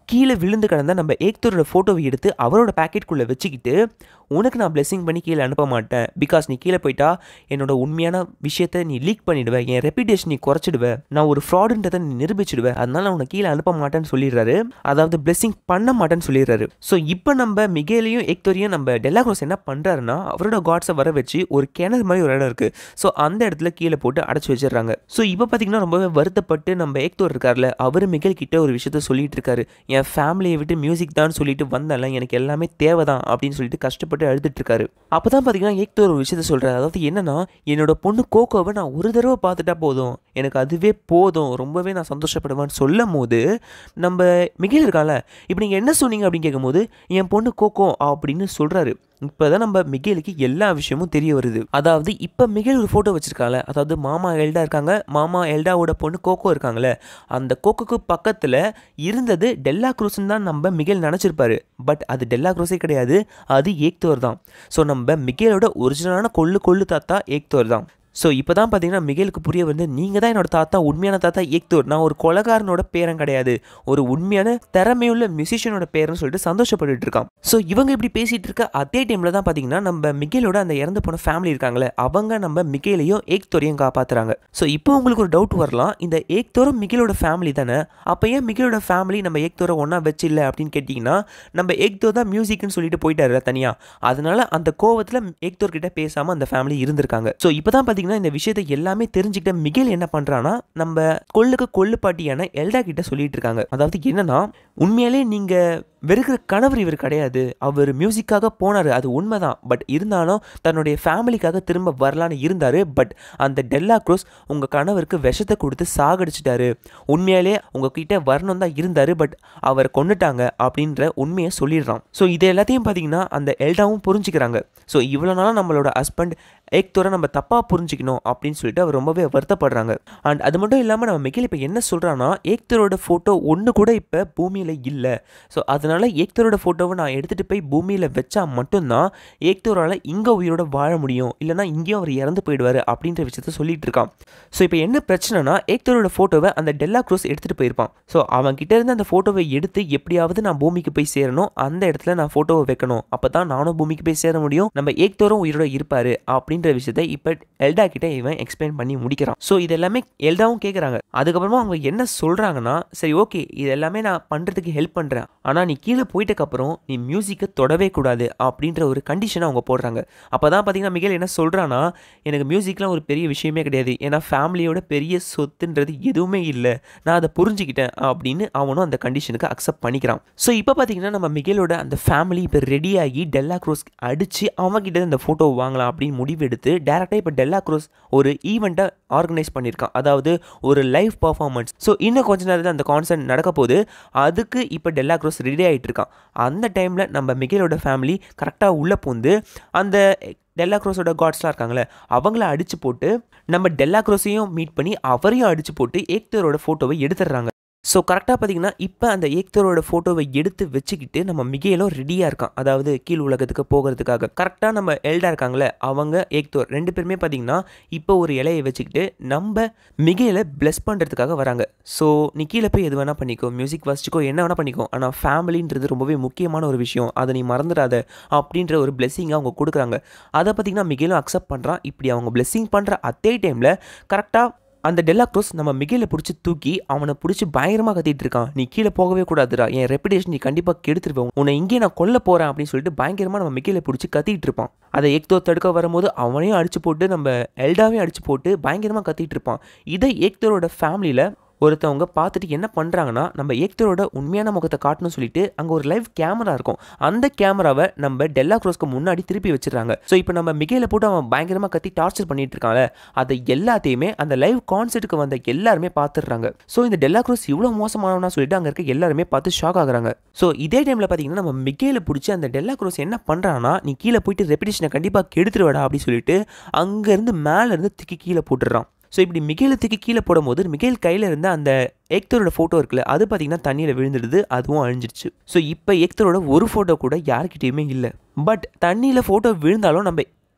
கீழே விழுந்து கிடந்த நம்ம ஏக்தரோட ஃபோட்டோவை எடுத்து அவரோட பேக்கெட்குள்ளே வச்சுக்கிட்டு உனக்கு நான் blessing பண்ணி கீழே அனுப்ப மாட்டேன் பிகாஸ் நீ கீழே போயிட்டா என்னோட உண்மையான விஷயத்தை நீ லீக் பண்ணிடுவ என் ரெப்புடேஷன் நீ குறைச்சிடுவ நான் ஒரு ஃப்ராடுன்றதை நீ நிரூபிச்சிடுவேன் அதனால நான் உன்னை கீழே அனுப்ப மாட்டேன்னு சொல்லிடுறாரு அதாவது blessing பண்ண மாட்டேன்னு சொல்லிடுறாரு ஸோ இப்போ நம்ம மிகேலையும் ஏக்தோரையும் நம்ம டெல்லாக்ரோஸ் என்ன பண்ணுறாருன்னா அவரோட காட்ஸை வர வச்சு ஒரு கிணறு மாதிரி ஒரு இடம் இருக்குது ஸோ அந்த இடத்துல கீழே போட்டு அடைச்சி வச்சிடுறாங்க ஸோ இப்போ பார்த்தீங்கன்னா ரொம்பவே வருத்தப்பட்டு நம்ம ஏக்தோர் இருக்கார்ல அவர் மிகேல் கிட்ட ஒரு விஷயத்த சொல்லிட்டு இருக்காரு என் ஃபேமிலியை விட்டு மியூசிக் தான் சொல்லிட்டு வந்தேன்ல எனக்கு எல்லாமே தேவை தான் அப்படின்னு சொல்லிட்டு கஷ்டப்பட்டு அழுதுட்டு இருக்காரு அப்போ தான் பார்த்தீங்கன்னா ஏக்தோர் ஒரு விஷயத்த சொல்கிறார் அதாவது என்னன்னா என்னோட பொண்ணு கோகோவை நான் ஒரு தடவை பார்த்துட்டா போதும் எனக்கு அதுவே போதும் ரொம்பவே நான் சந்தோஷப்படுவேன்னு சொல்லும் போது நம்ம மிகேல் இருக்கான்ல இப்போ நீங்கள் என்ன சொன்னீங்க அப்படின்னு கேட்கும்போது என் பொண்ணு கோகோ அப்படின்னு சொல்கிறாரு இப்போ தான் நம்ம மிகேலுக்கு எல்லா விஷயமும் தெரிய வருது அதாவது இப்போ மிகேல் ஒரு ஃபோட்டோ வச்சுருக்காங்களே அதாவது மாமா எல்டா இருக்காங்க மாமா எல்டாவோட பொண்ணு கோகோ இருக்காங்களே அந்த கோகோக்கு பக்கத்தில் இருந்தது டெல்லா க்ரூஸ்ன்னு தான் நம்ம மிகேல் நினச்சிருப்பாரு பட் அது டெல்லா க்ரூஸே கிடையாது அது ஏக்தோர் தான் ஸோ நம்ம மிகேலோட ஒரிஜினலான கொள்ளு கொள்ளு தாத்தா ஏக்தோர் தான் ஸோ இப்போ தான் பார்த்தீங்கன்னா மிகேலுக்கு புரிய வந்து நீங்கள் தான் என்னோட தாத்தா உண்மையான தாத்தா ஏக்தோர் நான் ஒரு கொலகாரனோட பேரன் கிடையாது ஒரு உண்மையான திறமையுள்ள மியூசிஷியனோட பேரன்னு சொல்லிட்டு சந்தோஷப்பட்டுட்டு இருக்கான் ஸோ இவங்க இப்படி பேசிகிட்டு இருக்க அதே டைமில் தான் பார்த்தீங்கன்னா நம்ம மிகேலோட அந்த இறந்து போன ஃபேமிலி இருக்காங்களே அவங்க நம்ம மிகேலையும் ஏக்தோரையும் காப்பாற்றுறாங்க ஸோ இப்போ உங்களுக்கு ஒரு டவுட் வரலாம் இந்த ஏக்தோரும் மிகேலோட ஃபேமிலி தானே அப்போ ஏன் மிகேலோட ஃபேமிலி நம்ம ஏக்தோரை ஒன்றா வச்சில்ல அப்படின்னு கேட்டிங்கன்னா நம்ம ஏக்தோர் தான் மியூசிக்னு சொல்லிட்டு போயிட்டாரு தனியாக அதனால அந்த கோவத்தில் ஏக்தோர் கிட்ட பேசாமல் அந்த ஃபேமிலி இருந்திருக்காங்க ஸோ இப்போ தான் பார்த்தீங்கன்னா இந்த விஷயத்தை எல்லாமே தெரிஞ்சுக்கிட்ட மிகேல் என்ன பண்ணுறான்னா நம்ம கொள்ளுக்கு கொள்ளுப்பாட்டியான எல்டா கிட்ட சொல்லிட்டு இருக்காங்க அதாவது என்னன்னா உண்மையாலே நீங்கள் வெறுக்கிற கணவர் இவர் கிடையாது அவர் மியூசிக்காக போனார் அது உண்மைதான் பட் இருந்தாலும் தன்னுடைய ஃபேமிலிக்காக திரும்ப வரலான்னு இருந்தார் பட் அந்த டெல்லா க்ரோஸ் உங்கள் கணவருக்கு விஷத்தை கொடுத்து சாகடிச்சிட்டாரு உண்மையாலே உங்ககிட்ட வரணும் தான் இருந்தார் பட் அவரை கொண்டுட்டாங்க அப்படின்ற உண்மையை சொல்லிடுறான் ஸோ இது எல்லாத்தையும் பார்த்தீங்கன்னா அந்த எல்டாவும் புரிஞ்சுக்கிறாங்க ஸோ இவ்வளோ நாளாக நம்மளோட ஹஸ்பண்ட் ஏக்தோரை நம்ம தப்பாக புரிஞ்சுக்கணும் அப்படின்னு சொல்லிட்டு அவர் ரொம்பவே வருத்தப்படுறாங்க அண்ட் அது மட்டும் இல்லாமல் நம்ம மிகில் இப்போ என்ன சொல்கிறான்னா ஏக்தரோட ஃபோட்டோ ஒன்று கூட இப்போ பூமியில் இல்லை ஸோ அதனால் ஏக்தரோட ஃபோட்டோவை நான் எடுத்துகிட்டு போய் பூமியில் வச்சா மட்டும்தான் ஏக்தோரால் இங்கே உயிரோட வாழ முடியும் இல்லைனா இங்கேயும் அவர் இறந்து போயிடுவார் அப்படின்ற விஷயத்த சொல்லிட்டு இருக்கான் ஸோ இப்போ என்ன பிரச்சனைனா ஏக்தரோட ஃபோட்டோவை அந்த டெல்லா க்ரூஸ் எடுத்துகிட்டு போயிருப்பான் ஸோ அவன் கிட்ட இருந்து அந்த ஃபோட்டோவை எடுத்து எப்படியாவது நான் பூமிக்கு போய் சேரணும் அந்த இடத்துல நான் ஃபோட்டோவை வைக்கணும் அப்போ தான் நானும் பூமிக்கு போய் சேர முடியும் நம்ம ஏக்தோரும் உயிரோட இருப்பார் அப்படின்ற விஷயத்தை இப்போ எல்டா கிட்ட இவன் எக்ஸ்பிளைன் பண்ணி முடிக்கிறான் ஸோ இது எல்லாமே எல்டாவும் கேட்குறாங்க அதுக்கப்புறமா அவங்க என்ன சொல்கிறாங்கன்னா சரி ஓகே இது எல்லாமே நான் பண்ணுறதுக்கு ஹெல்ப் பண்ணுறேன் ஆனால் நீ கீழே போயிட்டக்கப்புறம் நீ மியூசிக்கை தொடவே கூடாது அப்படின்ற ஒரு கண்டிஷனை அவங்க போடுறாங்க அப்போ தான் பார்த்தீங்கன்னா மிகேல் என்ன சொல்கிறான்னா எனக்கு மியூசிக்லாம் ஒரு பெரிய விஷயமே கிடையாது ஏன்னா ஃபேமிலியோட பெரிய சொத்துன்றது எதுவுமே இல்லை நான் அதை புரிஞ்சுக்கிட்டேன் அப்படின்னு அவனும் அந்த கண்டிஷனுக்கு அக்செப்ட் பண்ணிக்கிறான் ஸோ இப்போ பார்த்தீங்கன்னா நம்ம மிகேலோட அந்த ஃபேமிலி இப்போ ரெடியாகி டெல்லா க்ரோஸ் அடித்து அவங்ககிட்ட இந்த ஃபோட்டோ வாங்கலாம் அப்படின்னு முடிவெடுத்து டேரெக்டாக இப்போ டெல்லா க்ரோஸ் ஒரு ஈவெண்ட்டை ஆர்கனைஸ் பண்ணியிருக்கான் அதாவது ஒரு லைவ் பர்ஃபார்மன்ஸ் ஸோ இன்னும் கொஞ்ச நேரத்தில் அந்த கான்சர்ட் நடக்க போது அதுக்கு இப்போ டெல்லா க்ரோஸ் ரெடி ஆகிட்டு இருக்கான் அந்த டைமில் நம்ம மிகேலோட ஃபேமிலி கரெக்டாக உள்ளே பூந்து அந்த டெல்லா க்ரோஸோட காட்ஸ்லாம் இருக்காங்களே அவங்கள அடிச்சு போட்டு நம்ம டெல்லா க்ரோஸையும் மீட் பண்ணி அவரையும் அடிச்சு போட்டு ஏக்தரோட ஃபோட்டோவை எடுத்துடுறாங்க ஸோ கரெக்டாக பார்த்தீங்கன்னா இப்போ அந்த ஏக்தரோட ஃபோட்டோவை எடுத்து வச்சுக்கிட்டு நம்ம மிகேலும் ரெடியாக இருக்கான் அதாவது கீழ் உலகத்துக்கு போகிறதுக்காக கரெக்டாக நம்ம எல்டா இருக்காங்களே அவங்க ஏக்தோர் ரெண்டு பேருமே பார்த்தீங்கன்னா இப்போ ஒரு இலையை வச்சுக்கிட்டு நம்ம மிகேல பிளஸ் பண்ணுறதுக்காக வராங்க ஸோ நீ கீழே போய் எது வேணால் பண்ணிக்கோ மியூசிக் வாசிச்சுக்கோ என்ன வேணால் பண்ணிக்கோ ஆனால் ஃபேமிலின்றது ரொம்பவே முக்கியமான ஒரு விஷயம் அதை நீ மறந்துடாத அப்படின்ற ஒரு பிளெஸ்ஸிங்கை அவங்க கொடுக்குறாங்க அதை பார்த்தீங்கன்னா மிகேலும் அக்செப்ட் பண்ணுறான் இப்படி அவங்க பிளெஸ்ஸிங் பண்ணுற அதே டைமில் கரெக்டாக அந்த டெல்லா க்ரோஸ் நம்ம மிகேல பிடிச்சி தூக்கி அவனை பிடிச்சி பயங்கரமாக கத்திட்டு இருக்கான் நீ கீழே போகவே கூடாதுடா என் ரெப்புடேஷன் நீ கண்டிப்பாக கெடுத்துருவேன் உன்னை இங்கே நான் கொல்ல போகிறேன் அப்படின்னு சொல்லிட்டு பயங்கரமாக நம்ம மிகேல பிடிச்சி கத்திட்டு இருப்பான் அதை ஏக்தோ தடுக்க வரும்போது அவனையும் அடிச்சு போட்டு நம்ம எல்டாவையும் அடிச்சு போட்டு பயங்கரமாக கத்திட்டு இருப்பான் இதை ஏக்தரோட ஃபேமிலியில் ஒருத்தவங்க பார்த்துட்டு என்ன பண்ணுறாங்கன்னா நம்ம ஏக்தரோட உண்மையான முகத்தை காட்டணும்னு சொல்லிட்டு அங்கே ஒரு லைவ் கேமரா இருக்கும் அந்த கேமராவை நம்ம டெல்லா க்ரோஸ்க்கு முன்னாடி திருப்பி வச்சிடறாங்க ஸோ இப்போ நம்ம மிகையில போட்டு அவன் பயங்கரமாக கத்தி டார்ச்சர் பண்ணிட்டு இருக்கான்ல அதை எல்லாத்தையுமே அந்த லைவ் கான்சர்ட்டுக்கு வந்த எல்லாருமே பார்த்துடுறாங்க ஸோ இந்த டெல்லா க்ரோஸ் இவ்வளோ மோசமானவனா சொல்லிட்டு அங்கே இருக்க எல்லாருமே பார்த்து ஷாக் ஆகுறாங்க ஸோ இதே டைமில் பார்த்தீங்கன்னா நம்ம மிகையில பிடிச்சி அந்த டெல்லா க்ரோஸ் என்ன பண்ணுறான்னா நீ கீழே போயிட்டு ரெப்பிடேஷனை கண்டிப்பாக கெடுத்துருவடா அப்படின்னு சொல்லிட்டு அங்கேருந்து மேலேருந்து திக்கி கீழே போட்டுடுறான் ஸோ இப்படி மிகேலத்துக்கு கீழே போடும்போது மிகேல் கையில் இருந்த அந்த ஏக்தரோட ஃபோட்டோ இருக்குல்ல அது பார்த்தீங்கன்னா தண்ணியில் விழுந்துடுது அதுவும் அழிஞ்சிருச்சு ஸோ இப்போ ஏக்தரோட ஒரு ஃபோட்டோ கூட யார்கிட்டயுமே இல்லை பட் தண்ணியில் ஃபோட்டோ விழுந்தாலும் நம்ம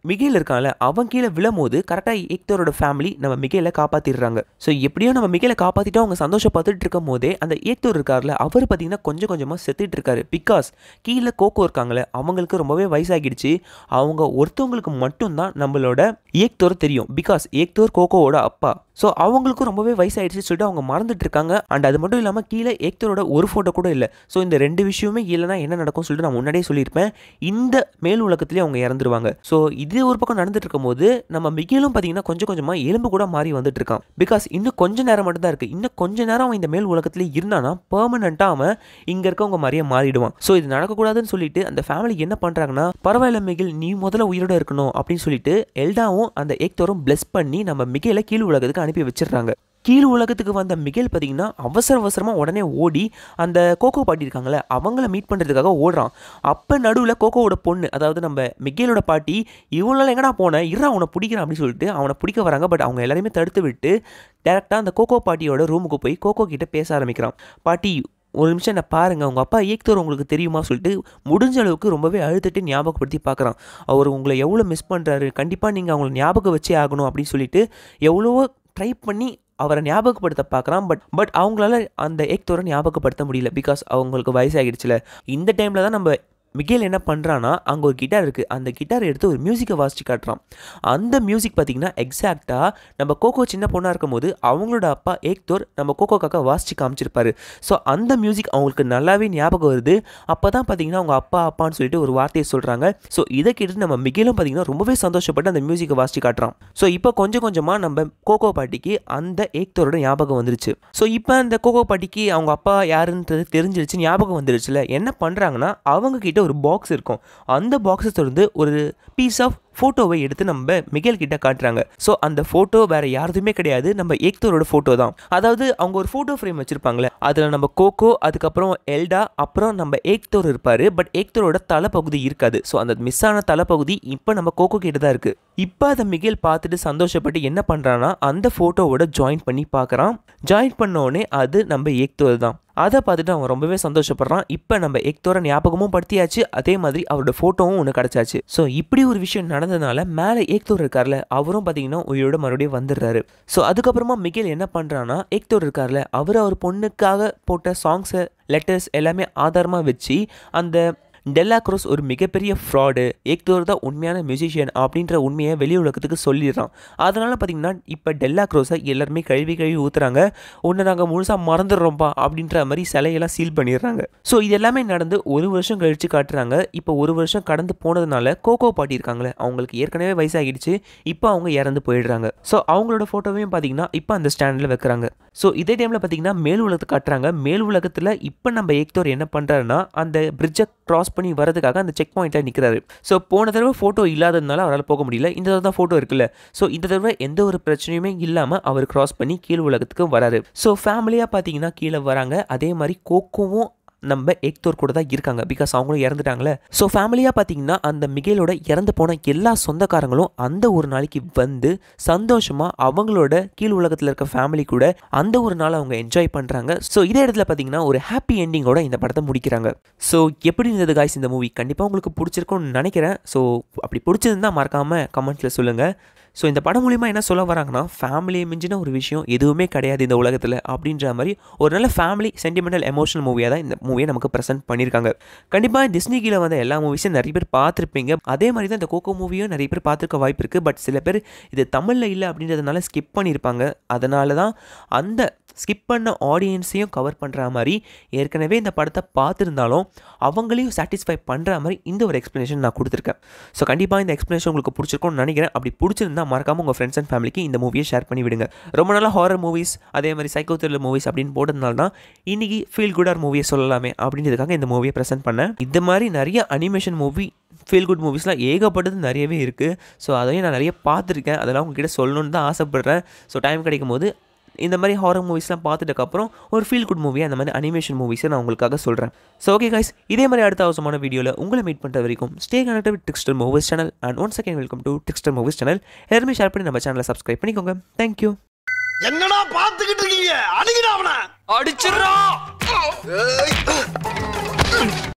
மிகேல் இருக்கான்ல அவன் கீழே விழும்போது கரெக்டாக ஏக்தோரோட ஃபேமிலி நம்ம மிகேலை காப்பாற்றிடுறாங்க ஸோ எப்படியோ நம்ம மிகேலை காப்பாற்றிட்டு அவங்க சந்தோஷப்பட்டுட்டு இருக்கும் போதே அந்த ஏக்தோர் இருக்கார்ல அவர் பார்த்தீங்கன்னா கொஞ்சம் கொஞ்சமாக செத்துட்டு இருக்காரு பிகாஸ் கீழே கோகோ இருக்காங்களே அவங்களுக்கு ரொம்பவே வயசாகிடுச்சு அவங்க ஒருத்தவங்களுக்கு மட்டும்தான் நம்மளோட ஏக்தோர் தெரியும் பிகாஸ் ஏக்தோர் கோகோவோட அப்பா ஸோ அவங்களுக்கும் ரொம்பவே வயசாயிடுச்சு சொல்லிட்டு அவங்க மறந்துட்டு இருக்காங்க அண்ட் அது மட்டும் இல்லாமல் கீழே ஏக்தரோட ஒரு ஃபோட்டோ கூட இல்லை ஸோ இந்த ரெண்டு விஷயமே இல்லைனா என்ன நடக்கும் சொல்லிட்டு நான் முன்னாடியே சொல்லியிருப்பேன் இந்த மேல் உலகத்துலேயே அவங்க இறந்துருவாங்க ஸோ இது ஒரு பக்கம் நடந்துட்டு இருக்கும்போது நம்ம மிகிலும் பார்த்தீங்கன்னா கொஞ்சம் கொஞ்சமாக எலும்பு கூட மாறி வந்துட்டு இருக்கான் பிகாஸ் இன்னும் கொஞ்ச நேரம் மட்டும் தான் இருக்குது இன்னும் கொஞ்ச நேரம் அவன் இந்த மேல் உலகத்துல இருந்தானா பெர்மனண்ட்டாக அவன் இங்கே இருக்கவங்க மாதிரியே மாறிடுவான் ஸோ இது நடக்கக்கூடாதுன்னு சொல்லிட்டு அந்த ஃபேமிலி என்ன பண்ணுறாங்கன்னா பரவாயில்ல மிகில் நீ முதல்ல உயிரோட இருக்கணும் அப்படின்னு சொல்லிட்டு எல்டாவும் அந்த ஏக்தோரும் பிளஸ் பண்ணி நம்ம மிகேலை கீழ் உலகத்துக்கு அனுப்பி வச்சிடுறாங்க கீழ் உலகத்துக்கு வந்த மிகேல் பார்த்தீங்கன்னா அவசர அவசரமாக உடனே ஓடி அந்த கோகோ பாட்டி இருக்காங்களே அவங்கள மீட் பண்ணுறதுக்காக ஓடுறான் அப்போ நடுவில் கோகோவோட பொண்ணு அதாவது நம்ம மிகேலோட பாட்டி இவனால எங்கடா போனேன் இருறா அவனை பிடிக்கிறான் அப்படின்னு சொல்லிட்டு அவனை பிடிக்க வராங்க பட் அவங்க எல்லாரையுமே தடுத்து விட்டு டேரெக்டாக அந்த கோகோ பாட்டியோட ரூமுக்கு போய் கோகோ கிட்ட பேச ஆரம்பிக்கிறான் பாட்டி ஒரு நிமிஷம் என்ன பாருங்கள் உங்கள் அப்பா ஏக்தோர் உங்களுக்கு தெரியுமா சொல்லிட்டு முடிஞ்ச அளவுக்கு ரொம்பவே அழுதுட்டு ஞாபகப்படுத்தி பார்க்குறான் அவர் உங்களை எவ்வளோ மிஸ் பண்ணுறாரு கண்டிப்பாக நீங்கள் அவங்கள ஞாபகம் வச்சே ஆகணும் அப்படின்னு சொல்லிட்டு எவ்வளவோ ட்ரை பண்ணி அவரை ஞாபகப்படுத்த பார்க்குறான் பட் பட் அவங்களால அந்த ஏக்தோரை ஞாபகப்படுத்த முடியல பிகாஸ் அவங்களுக்கு வயசாகிடுச்சுல இந்த டைமில் தான் நம்ம மிகேல் என்ன பண்ணுறான்னா அங்கே ஒரு கிட்டார் இருக்குது அந்த கிட்டார் எடுத்து ஒரு மியூசிக்கை வாசிச்சு காட்டுறான் அந்த மியூசிக் பார்த்திங்கன்னா எக்ஸாக்டாக நம்ம கோகோ சின்ன பொண்ணாக இருக்கும்போது அவங்களோட அப்பா ஏக்தோர் நம்ம கோகோ காக்கா வாசிச்சு காமிச்சிருப்பாரு ஸோ அந்த மியூசிக் அவங்களுக்கு நல்லாவே ஞாபகம் வருது அப்போ தான் பார்த்தீங்கன்னா அவங்க அப்பா அப்பான்னு சொல்லிட்டு ஒரு வார்த்தையை சொல்கிறாங்க ஸோ இதை கேட்டுட்டு நம்ம மிகேலும் பார்த்தீங்கன்னா ரொம்பவே சந்தோஷப்பட்டு அந்த மியூசிக்கை வாசிச்சு காட்டுறான் ஸோ இப்போ கொஞ்சம் கொஞ்சமாக நம்ம கோகோ பாட்டிக்கு அந்த ஏக்தோரோட ஞாபகம் வந்துருச்சு ஸோ இப்போ அந்த கோகோ பாட்டிக்கு அவங்க அப்பா யாருன்றது தெரிஞ்சிருச்சு ஞாபகம் வந்துருச்சுல என்ன பண்ணுறாங்கன்னா அவங்க கிட்ட ஒரு பாக்ஸ் இருக்கும் அந்த பாக்ஸை திறந்து ஒரு பீஸ் ஆஃப் ஃபோட்டோவை எடுத்து நம்ம மிகேல் கிட்ட காட்டுறாங்க ஸோ அந்த ஃபோட்டோ வேற யாருதுமே கிடையாது நம்ம ஏக்தோரோட ஃபோட்டோ தான் அதாவது அவங்க ஒரு ஃபோட்டோ ஃப்ரேம் வச்சிருப்பாங்களே அதில் நம்ம கோகோ அதுக்கப்புறம் எல்டா அப்புறம் நம்ம ஏக்தோர் இருப்பார் பட் ஏக்தோரோட தலைப்பகுதி இருக்காது ஸோ அந்த மிஸ் ஆன தலைப்பகுதி இப்போ நம்ம கோகோ கிட்ட தான் இருக்குது இப்போ அதை மிகேல் பார்த்துட்டு சந்தோஷப்பட்டு என்ன பண்ணுறான்னா அந்த ஃபோட்டோவோட ஜாயின் பண்ணி பார்க்குறான் ஜாயின் பண்ண உடனே அது நம்ம ஏக்தோர் தான் அதை பார்த்துட்டு அவன் ரொம்பவே சந்தோஷப்படுறான் இப்போ நம்ம எக்தோரை ஞாபகமும் படுத்தியாச்சு அதே மாதிரி அவரோட ஃபோட்டோவும் ஒன்று கிடச்சாச்சு ஸோ இப்படி ஒரு விஷயம் நடந்ததுனால மேலே ஏக்தோர் இருக்கார்ல அவரும் பார்த்தீங்கன்னா உயிரோட மறுபடியும் வந்துடுறாரு ஸோ அதுக்கப்புறமா மிகேல் என்ன பண்ணுறான்னா ஏக்தோர் இருக்கார்ல அவர் அவர் பொண்ணுக்காக போட்ட சாங்ஸை லெட்டர்ஸ் எல்லாமே ஆதாரமாக வச்சு அந்த டெல்லா க்ரோஸ் ஒரு மிகப்பெரிய ஃப்ராடு ஏக்தோர் தான் உண்மையான மியூசிஷியன் அப்படின்ற உண்மையை வெளி உலகத்துக்கு சொல்லிடுறான் அதனால் பார்த்தீங்கன்னா இப்போ டெல்லா க்ரோஸை எல்லாருமே கழுவி கழுவி ஊற்றுறாங்க ஒன்று நாங்கள் முழுசாக மறந்துடுறோம்ப்பா அப்படின்ற மாதிரி சிலையெல்லாம் சீல் பண்ணிடுறாங்க ஸோ இது எல்லாமே நடந்து ஒரு வருஷம் கழித்து காட்டுறாங்க இப்போ ஒரு வருஷம் கடந்து போனதுனால கோகோ பாட்டி இருக்காங்களே அவங்களுக்கு ஏற்கனவே வயசாகிடுச்சு இப்போ அவங்க இறந்து போயிடுறாங்க ஸோ அவங்களோட ஃபோட்டோவையும் பார்த்தீங்கன்னா இப்போ அந்த ஸ்டாண்டில் வைக்கிறாங்க ஸோ இதே டைமில் பார்த்தீங்கன்னா மேல் உலகத்தை காட்டுறாங்க மேல் உலகத்தில் இப்போ நம்ம ஏக்தோர் என்ன பண்ணுறாருன்னா அந்த பிரிட்ஜை க்ராஸ் பண்ணி வரதுக்காக அந்த செக் பாயிண்ட்டில் நிற்கிறாரு ஸோ போன தடவை ஃபோட்டோ இல்லாததுனால அவரால் போக முடியல இந்த தடவை தான் ஃபோட்டோ இருக்குல்ல ஸோ இந்த தடவை எந்த ஒரு பிரச்சனையுமே இல்லாமல் அவர் கிராஸ் பண்ணி கீழ் உலகத்துக்கு வராரு ஸோ ஃபேமிலியாக பார்த்தீங்கன்னா கீழே வராங்க அதே மாதிரி கோக்கோவும் நம்ம ஏக்தோர் கூட தான் இருக்காங்க பிகாஸ் அவங்களும் இறந்துட்டாங்களே ஸோ ஃபேமிலியாக பார்த்தீங்கன்னா அந்த மிகேலோட இறந்து போன எல்லா சொந்தக்காரங்களும் அந்த ஒரு நாளைக்கு வந்து சந்தோஷமாக அவங்களோட கீழ் உலகத்தில் இருக்க ஃபேமிலி கூட அந்த ஒரு நாள் அவங்க என்ஜாய் பண்ணுறாங்க ஸோ இதே இடத்துல பார்த்தீங்கன்னா ஒரு ஹாப்பி எண்டிங்கோட இந்த படத்தை முடிக்கிறாங்க ஸோ எப்படி இருந்தது காய்ஸ் இந்த மூவி கண்டிப்பாக உங்களுக்கு பிடிச்சிருக்கும்னு நினைக்கிறேன் ஸோ அப்படி பிடிச்சிருந்தா மறக்காமல் கமெண்ட்ஸில் சொல்லுங்கள் ஸோ இந்த படம் மூலிமா என்ன சொல்ல வராங்கன்னா ஃபேமிலியை மிஞ்சின ஒரு விஷயம் எதுவுமே கிடையாது இந்த உலகத்தில் அப்படின்ற மாதிரி ஒரு நல்ல ஃபேமிலி சென்டிமெண்டல் எமோஷனல் மூவியாக தான் இந்த மூவியை நமக்கு ப்ரெசென்ட் பண்ணியிருக்காங்க கண்டிப்பாக டிஸ்னி கீழே வந்த எல்லா மூவிஸும் நிறைய பேர் பார்த்துருப்பீங்க அதே மாதிரி தான் இந்த கோகோ மூவியும் நிறைய பேர் பார்த்துருக்க வாய்ப்பு இருக்குது பட் சில பேர் இது தமிழில் இல்லை அப்படின்றதுனால ஸ்கிப் பண்ணியிருப்பாங்க அதனால தான் அந்த ஸ்கிப் பண்ண ஆடியன்ஸையும் கவர் பண்ணுற மாதிரி ஏற்கனவே இந்த படத்தை பார்த்துருந்தாலும் அவங்களையும் சாட்டிஸ்ஃபை பண்ணுற மாதிரி இந்த ஒரு எக்ஸ்ப்ளனேஷன் நான் கொடுத்துருக்கேன் ஸோ கண்டிப்பாக இந்த எக்ஸ்ப்ளனேஷன் உங்களுக்கு பிடிச்சிருக்கும்னு நினைக்கிறேன் அப்படி பிடிச்சிருந்தா மறக்காமல் உங்கள் ஃப்ரெண்ட்ஸ் அண்ட் ஃபேமிலிக்கு இந்த மூவியை ஷேர் பண்ணி விடுங்க ரொம்ப நாளாக ஹாரர் மூவிஸ் அதே மாதிரி சைக்கோ த்ரில்லர் மூவிஸ் அப்படின்னு போட்டதுனால தான் இன்றைக்கி ஃபீல் குடார் மூவியை சொல்லலாமே அப்படின்றதுக்காக இந்த மூவியை ப்ரெசென்ட் பண்ணேன் இந்த மாதிரி நிறைய அனிமேஷன் மூவி ஃபீல் குட் மூவிஸ்லாம் ஏகப்பட்டது நிறையவே இருக்குது ஸோ அதையும் நான் நிறைய பார்த்துருக்கேன் அதெல்லாம் உங்ககிட்ட சொல்லணுன்னு தான் ஆசைப்பட்றேன் ஸோ டைம் கிடைக்கும் போது இந்த மாதிரி ஹாரர் மூவிஸ்லாம் பார்த்துட்டக்கப்புறம் ஒரு ஃபீல் குட் மூவியாக அந்த மாதிரி அனிமேஷன் மூவிஸை நான் உங்களுக்காக சொல்கிறேன் ஸோ ஓகே கைஸ் இதே மாதிரி அடுத்த அவசரமான வீடியோவில் உங்களை மீட் பண்ணுற வரைக்கும் stay connect with Dexter movies channel and one second welcome to Dexter movies channel எல்லாருமே ஷேர் பண்ணி நம்ம சேனலை சப்ஸ்கிரைப் பண்ணிக்கோங்க தேங்க்யூ என்னடா பாத்துக்கிட்டு இருக்கீங்க அடிக்கடா அவன அடிச்சிடுறோம்